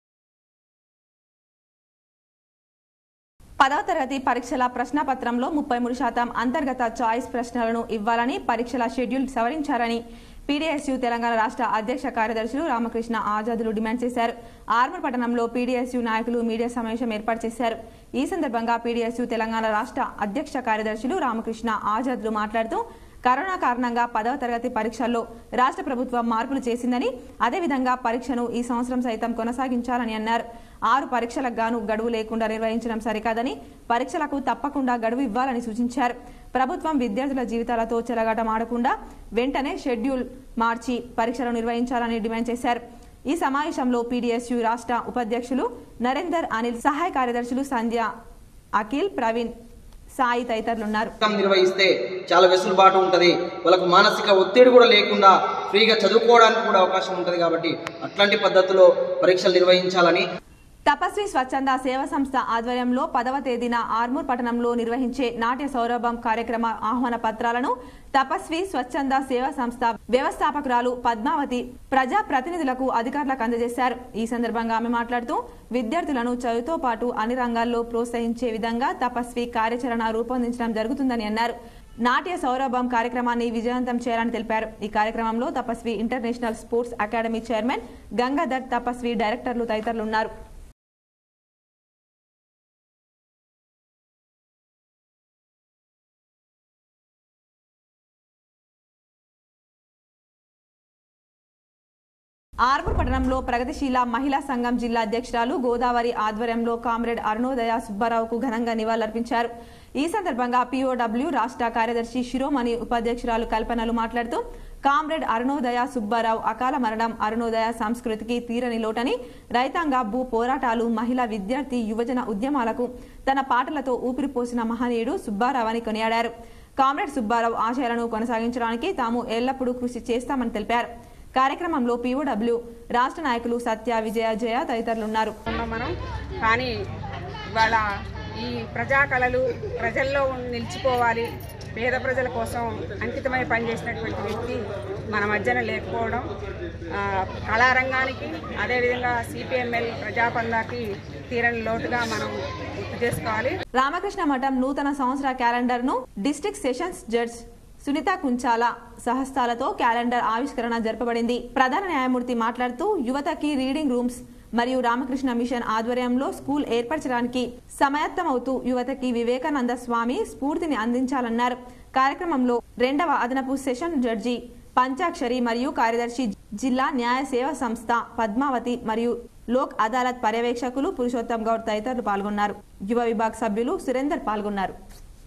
పదవ తరగతి పరీక్షల ప్రశ్నపత్రంలో ముప్పై మూడు శాతం అంతర్గత చాయిస్ ప్రశ్నలను ఇవ్వాలని పరీక్షల షెడ్యూల్ సవరించారని పీడీఎస్యు తెలంగాణ రాష్ట్ర అధ్యక్ష కార్యదర్శులు రామకృష్ణ ఆజాదులు డిమాండ్ చేశారు ఆర్మూర్ పట్టణంలో పీడీఎస్యు నాయకులు మీడియా సమావేశం ఏర్పాటు చేశారు ఈ సందర్భంగా పీడీఎస్యు తెలంగాణ రాష్ట్ర అధ్యక్ష కార్యదర్శులు రామకృష్ణ ఆజాద్లు మాట్లాడుతూ కరోనా కారణంగా పదవ తరగతి పరీక్షల్లో రాష్ట్ర ప్రభుత్వం మార్పులు చేసిందని అదేవిధంగా పరీక్షను ఈ సంవత్సరం సైతం కొనసాగించాలని అన్నారు ఆరు పరీక్షలకు గాను గడువు లేకుండా నిర్వహించడం సరికాదని పరీక్షలకు తప్పకుండా గడువు ఇవ్వాలని సూచించారు ప్రభుత్వం విద్యార్థుల జీవితాలతో చెలగాటం ఆడకుండా వెంటనే షెడ్యూల్ మార్చి పరీక్షలు నిర్వహించాలని డిమాండ్ చేశారు ఈ సమావేశంలో పీడీఎస్యు రాష్ట్ర ఉపాధ్యక్షులు నరేందర్ అనిల్ సహాయ కార్యదర్శులు సంధ్య అఖిల్ ప్రవీణ్ సాయి తదితరులున్నారు ఎగ్జామ్ నిర్వహిస్తే చాలా వెసులుబాటు ఉంటుంది వాళ్ళకు మానసిక ఒత్తిడి కూడా లేకుండా ఫ్రీగా చదువుకోవడానికి కూడా అవకాశం ఉంటుంది కాబట్టి అట్లాంటి పద్ధతిలో పరీక్షలు నిర్వహించాలని తపస్వి స్వచ్ఛంద సేవా సంస్థ ఆధ్వర్యంలో పదవ తేదీన ఆర్మూర్ పట్టణంలో నిర్వహించే నాట్య సౌరభం కార్యక్రమ ఆహ్వాన పత్రాలను తపస్వి స్వచ్ఛంద సేవా సంస్థ వ్యవస్థాపకురాలు పద్మావతి ప్రజా ప్రతినిధులకు అధికారులకు అందజేశారు ఈ సందర్భంగా ఆమె మాట్లాడుతూ విద్యార్థులను చదువుతో పాటు అన్ని రంగాల్లో ప్రోత్సహించే విధంగా తపస్వి కార్యాచరణ రూపొందించడం జరుగుతుందని అన్నారు నాట్య సౌరభం కార్యక్రమాన్ని విజయవంతం చేయాలని తెలిపారు ఈ కార్యక్రమంలో Tapasvi international sports academy chairman Gangadhar Tapasvi డైరెక్టర్లు తదితరులు ఉన్నారు ఆర్మూర్ పట్టణంలో ప్రగతిశీల మహిళా సంఘం జిల్లా అధ్యక్షురాలు గోదావరి ఆధ్వర్యంలో కామ్రేడ్ అరుణోదయ సుబ్బారావుకు ఘనంగా నివాళులర్పించారు ఈ సందర్భంగా పీఓడబ్ల్యూ రాష్ట్ర కార్యదర్శి శిరోమణి ఉపాధ్యక్షురాలు కల్పనలు మాట్లాడుతూ కామ్రేడ్ అరుణోదయ సుబ్బారావు అకాల మరణం అరుణోదయ సంస్కృతికి తీరని లోటని రైతాంగ భూ పోరాటాలు మహిళా విద్యార్థి యువజన ఉద్యమాలకు తన పాటలతో ఊపిరిపోసిన మహనీయుడు సుబ్బారావు అని కొనియాడారు కామ్రేడ్ సుబ్బారావు ఆశయాలను కొనసాగించడానికి తాము ఎల్లప్పుడూ కృషి చేస్తామని తెలిపారు కార్యక్రమంలో పీఓడబ్ల్యూ రాష్ట్ర నాయకులు సత్య విజయ జయ తదితరులున్నారు ఉన్నాం మనం కానీ ఇవాళ ఈ ప్రజా కళలు ప్రజల్లో నిలిచిపోవాలి పేద ప్రజల కోసం అంకితమై పనిచేసినటువంటి వ్యక్తి మన మధ్యన లేకపోవడం ఆ, కళారంగానికి అదేవిధంగా సిపిఎంఎల్ ప్రజాపందాకి తీరని లోటుగా మనం గుర్తు చేసుకోవాలి రామకృష్ణ మఠం నూతన సంవత్సర క్యాలెండర్ ను district sessions judge Sunitha Kunchala సహస్తాలతో క్యాలెండర్ ఆవిష్కరణ జరపబడింది ప్రధాన న్యాయమూర్తి మాట్లాడుతూ యువతకి రీడింగ్ రూమ్స్ మరియు రామకృష్ణ మిషన్ ఆధ్వర్యంలో స్కూల్ ఏర్పరచడానికి సమాయత్తమవుతూ యువతకి వివేకానంద స్వామి స్ఫూర్తిని అందించాలన్నారు కార్యక్రమంలో రెండవ అదనపు సెషన్ జడ్జి పంచాక్షరి మరియు కార్యదర్శి జిల్లా న్యాయ సేవా సంస్థ పద్మావతి మరియు లోక్ అదాలత్ పర్యవేక్షకులు పురుషోత్తం గౌడ్ తదితరులు పాల్గొన్నారు యువ విభాగ్ సభ్యులు సురేందర్ పాల్గొన్నారు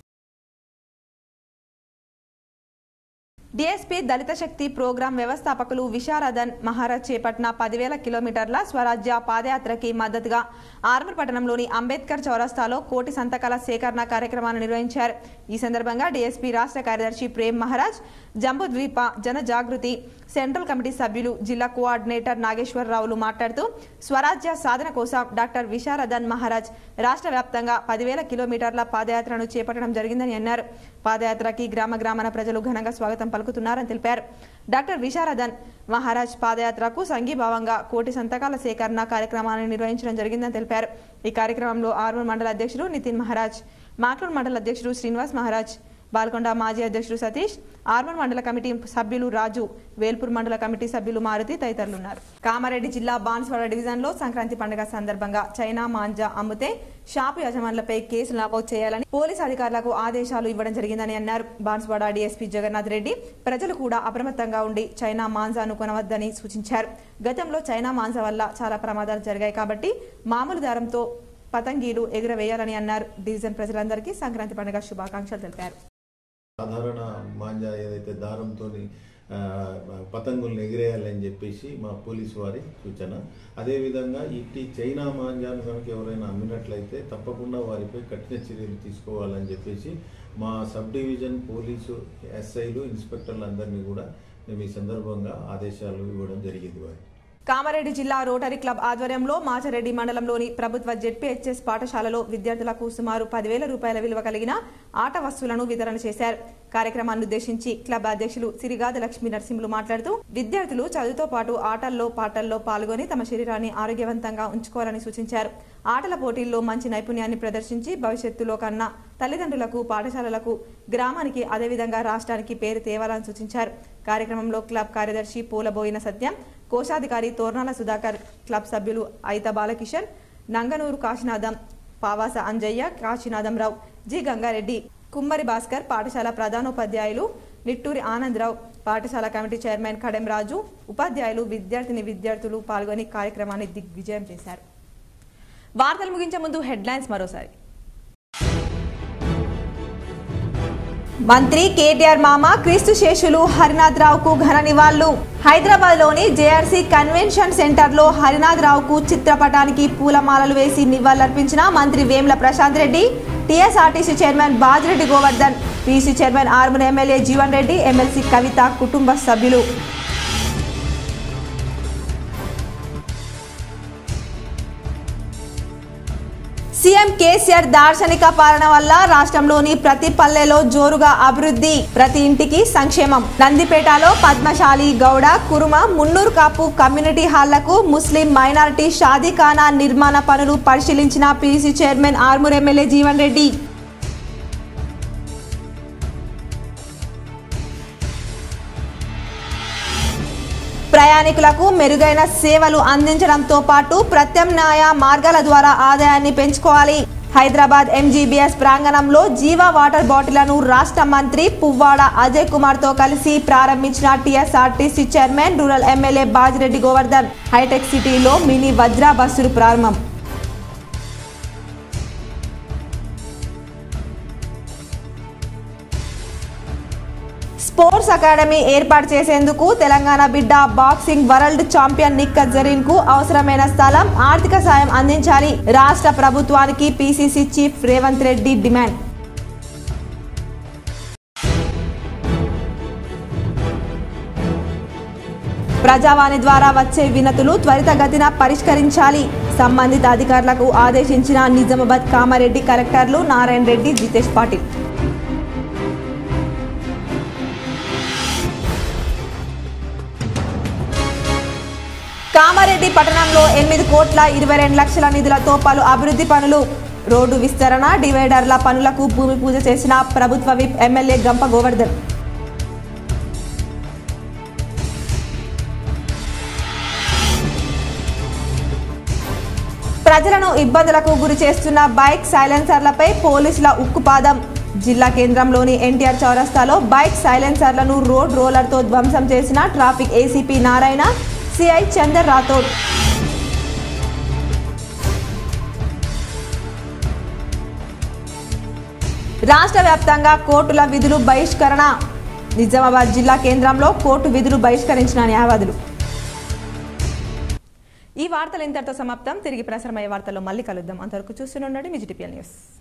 డిఎస్పీ దళిత శక్తి ప్రోగ్రాం వ్యవస్థాపకులు విశారదన్ మహారాజ్ చేపట్టిన పదివేల కిలోమీటర్ల స్వరాజ్య పాదయాత్రకి మద్దతుగా ఆర్మూర్ పట్టణంలోని అంబేద్కర్ చౌరస్తాలో కోటి సంతకాల సేకరణ కార్యక్రమాన్ని నిర్వహించారు ఈ సందర్భంగా డిఎస్పీ రాష్ట్ర కార్యదర్శి ప్రేమ్ మహారాజ్ జంబుద్వీప జన జాగృతి సెంట్రల్ కమిటీ సభ్యులు జిల్లా కోఆర్డినేటర్ నాగేశ్వరరావులు మాట్లాడుతూ స్వరాజ్య సాధన కోసం డాక్టర్ విశారదన్ మహారాజ్ రాష్ట్ర వ్యాప్తంగా పదివేల కిలోమీటర్ల పాదయాత్రను చేపట్టడం జరిగిందని అన్నారు పాదయాత్రకి గ్రామ గ్రామాన ప్రజలు ఘనంగా స్వాగతం పలుకుతున్నారని తెలిపారు డాక్టర్ విశారదన్ మహారాజ్ పాదయాత్రకు సంఘీభావంగా కోటి సంతకాల సేకరణ కార్యక్రమాన్ని నిర్వహించడం జరిగిందని తెలిపారు ఈ కార్యక్రమంలో ఆర్మూర్ మండల అధ్యక్షుడు నితిన్ మహారాజ్ మాక్లూర్ మండల అధ్యక్షుడు శ్రీనివాస్ మహారాజ్ బాల్కొండ మాజీ అధ్యక్షుడు సతీష్ ఆర్మన్ మండల కమిటీ సభ్యులు రాజు వేల్పూర్ మండల కమిటీ సభ్యులు మారుతి తదితరులు ఉన్నారు కామారెడ్డి జిల్లా బాన్స్వాడ డివిజన్లో సంక్రాంతి పండుగ సందర్భంగా చైనా మాంజా అమ్మితే షాపు యజమానులపై కేసులు నమోదు చేయాలని పోలీసు అధికారులకు ఆదేశాలు ఇవ్వడం జరిగిందని అన్నారు బాన్స్వాడ డీఎస్పీ జగన్నాథ్ రెడ్డి ప్రజలు కూడా అప్రమత్తంగా ఉండి చైనా మాంజాను కొనవద్దని సూచించారు గతంలో చైనా మాంజా వల్ల చాలా ప్రమాదాలు జరిగాయి కాబట్టి మామూలు దారంతో పతంగీలు ఎగురవేయాలని అన్నారు డివిజన్ ప్రజలందరికీ సంక్రాంతి పండుగ శుభాకాంక్షలు తెలిపారు సాధారణ మాంజా ఏదైతే దారంతో పతంగుల్ని ఎగిరేయాలని చెప్పేసి మా పోలీసు వారి సూచన అదేవిధంగా ఇట్టి చైనా మాంజాను కనుక ఎవరైనా అమ్మినట్లయితే తప్పకుండా వారిపై కఠిన చర్యలు తీసుకోవాలని చెప్పేసి మా సబ్ డివిజన్ పోలీసు ఎస్ఐలు ఇన్స్పెక్టర్లు అందరినీ కూడా మేము ఈ సందర్భంగా ఆదేశాలు ఇవ్వడం జరిగింది వారికి కామారెడ్డి జిల్లా రోటరీ క్లబ్ ఆధ్వర్యంలో మాచరెడ్డి మండలంలోని ప్రభుత్వ జెడ్పీహెచ్ఎస్ పాఠశాలలో విద్యార్థులకు సుమారు పదివేల రూపాయల విలువ కలిగిన ఆట వస్తువులను వితరణ చేశారు కార్యక్రమాన్ని ఉద్దేశించి క్లబ్ అధ్యక్షులు సిరిగాద లక్ష్మీ నరసింహులు మాట్లాడుతూ విద్యార్థులు చదువుతో పాటు ఆటల్లో పాటల్లో పాల్గొని తమ శరీరాన్ని ఆరోగ్యవంతంగా ఉంచుకోవాలని సూచించారు ఆటల పోటీల్లో మంచి నైపుణ్యాన్ని ప్రదర్శించి భవిష్యత్తులో కన్నా తల్లిదండ్రులకు పాఠశాలలకు గ్రామానికి అదేవిధంగా రాష్ట్రానికి పేరు తేవాలని సూచించారు కార్యక్రమంలో క్లబ్ కార్యదర్శి పూలబోయిన సత్యం కోశాధికారి తోర్నాల సుధాకర్ క్లబ్ సభ్యులు అయిత బాలకిషన్ నంగనూరు కాశీనాథం పావాస అంజయ్య కాశీనాథం రావు జి గంగారెడ్డి కుమ్మరి భాస్కర్ పాఠశాల ప్రధానోపాధ్యాయులు నిట్టూరి ఆనందరావు పాఠశాల కమిటీ చైర్మన్ కడెం రాజు ఉపాధ్యాయులు విద్యార్థిని విద్యార్థులు పాల్గొని కార్యక్రమాన్ని దిగ్విజయం చేశారు వార్తలు ముగించే ముందు హెడ్లైన్స్ మరోసారి మంత్రి కేటీఆర్ మామ క్రీస్తు శేషులు హరినాథ్ రావుకు ఘన నివాళులు హైదరాబాద్ లోని జేఆర్సీ కన్వెన్షన్ సెంటర్ లో హరినాథ్ రావుకు చిత్రపటానికి పూలమాలలు వేసి నివాళులర్పించిన మంత్రి Vemula Prashanth Reddy TSRTC chairman Bajireddy Govardhan PC chairman Armoor MLA Jeevan Reddy MLC Kavitha కుటుంబ సభ్యులు సీఎం కేసీఆర్ దార్శనిక పాలన వల్ల రాష్ట్రంలోని ప్రతి పల్లెలో జోరుగా అభివృద్ధి ప్రతి ఇంటికి సంక్షేమం నందిపేటలో పద్మశాలి గౌడ కురుమ మున్నూరు కాపు కమ్యూనిటీ హాళ్లకు ముస్లిం మైనారిటీ షాదీఖానా నిర్మాణ పనులు పరిశీలించిన PC chairman Armoor MLA Jeevan Reddy ప్రయాణికులకు మెరుగైన సేవలు అందించడంతో పాటు ప్రత్యామ్నాయ మార్గాల ద్వారా ఆదాయాన్ని పెంచుకోవాలి హైదరాబాద్ ఎంజీబీఎస్ ప్రాంగణంలో జీవా వాటర్ బాటిళ్లను రాష్ట్ర మంత్రి పువ్వాడ అజయ్ కుమార్ తో కలిసి ప్రారంభించిన TSRTC chairman rural MLA Bajireddy Govardhan hitech సిటీలో మినీ వజ్రా బస్సులు ప్రారంభం స్పోర్ట్స్ అకాడమీ ఏర్పాటు చేసేందుకు తెలంగాణ బిడ్డ boxing world champion Nikhat Zareen కు అవసరమైన స్థలం ఆర్థిక సాయం అందించాలి రాష్ట్ర ప్రభుత్వానికి PCC chief Revanth Reddy demand Prajavani ద్వారా వచ్చే వినతులు త్వరితగతిన పరిష్కరించాలి సంబంధిత అధికారులకు ఆదేశించిన నిజామాబాద్ కామారెడ్డి కలెక్టర్లు నారాయణ రెడ్డి జితేష్ పాటిల్ కామారెడ్డి పట్టణంలో ఎనిమిది కోట్ల ఇరవై రెండు లక్షల నిధులతో పలు అభివృద్ధి పనులు రోడ్డు విస్తరణ డివైడర్ల పనులకు భూమి పూజ చేసిన ప్రభుత్వ విప్ ఎమ్మెల్యే గంప గోవర్ధన్ ప్రజలను ఇబ్బందులకు గురి చేస్తున్న బైక్ సైలెన్సర్లపై పోలీసుల ఉక్కుపాదం జిల్లా కేంద్రంలోని ఎన్టీఆర్ చౌరస్తాలో బైక్ సైలెన్సర్లను రోడ్ రోలర్తో ధ్వంసం చేసిన traffic ACP Narayana CI Chander Rathod రాష్ట్ర వ్యాప్తంగా కోర్టుల విధులు బహిష్కరణ నిజామాబాద్ జిల్లా కేంద్రంలో కోర్టు విధులు బహిష్కరించిన న్యాయవాదులు ఈ వార్తలు ఇంతటితో సమాప్తం తిరిగి ప్రసారమయ్యే వార్తల్లో మళ్ళీ కలుద్దాం అంతవరకు చూస్తూనే ఉండండి మీ జిటిపిఎల్ న్యూస్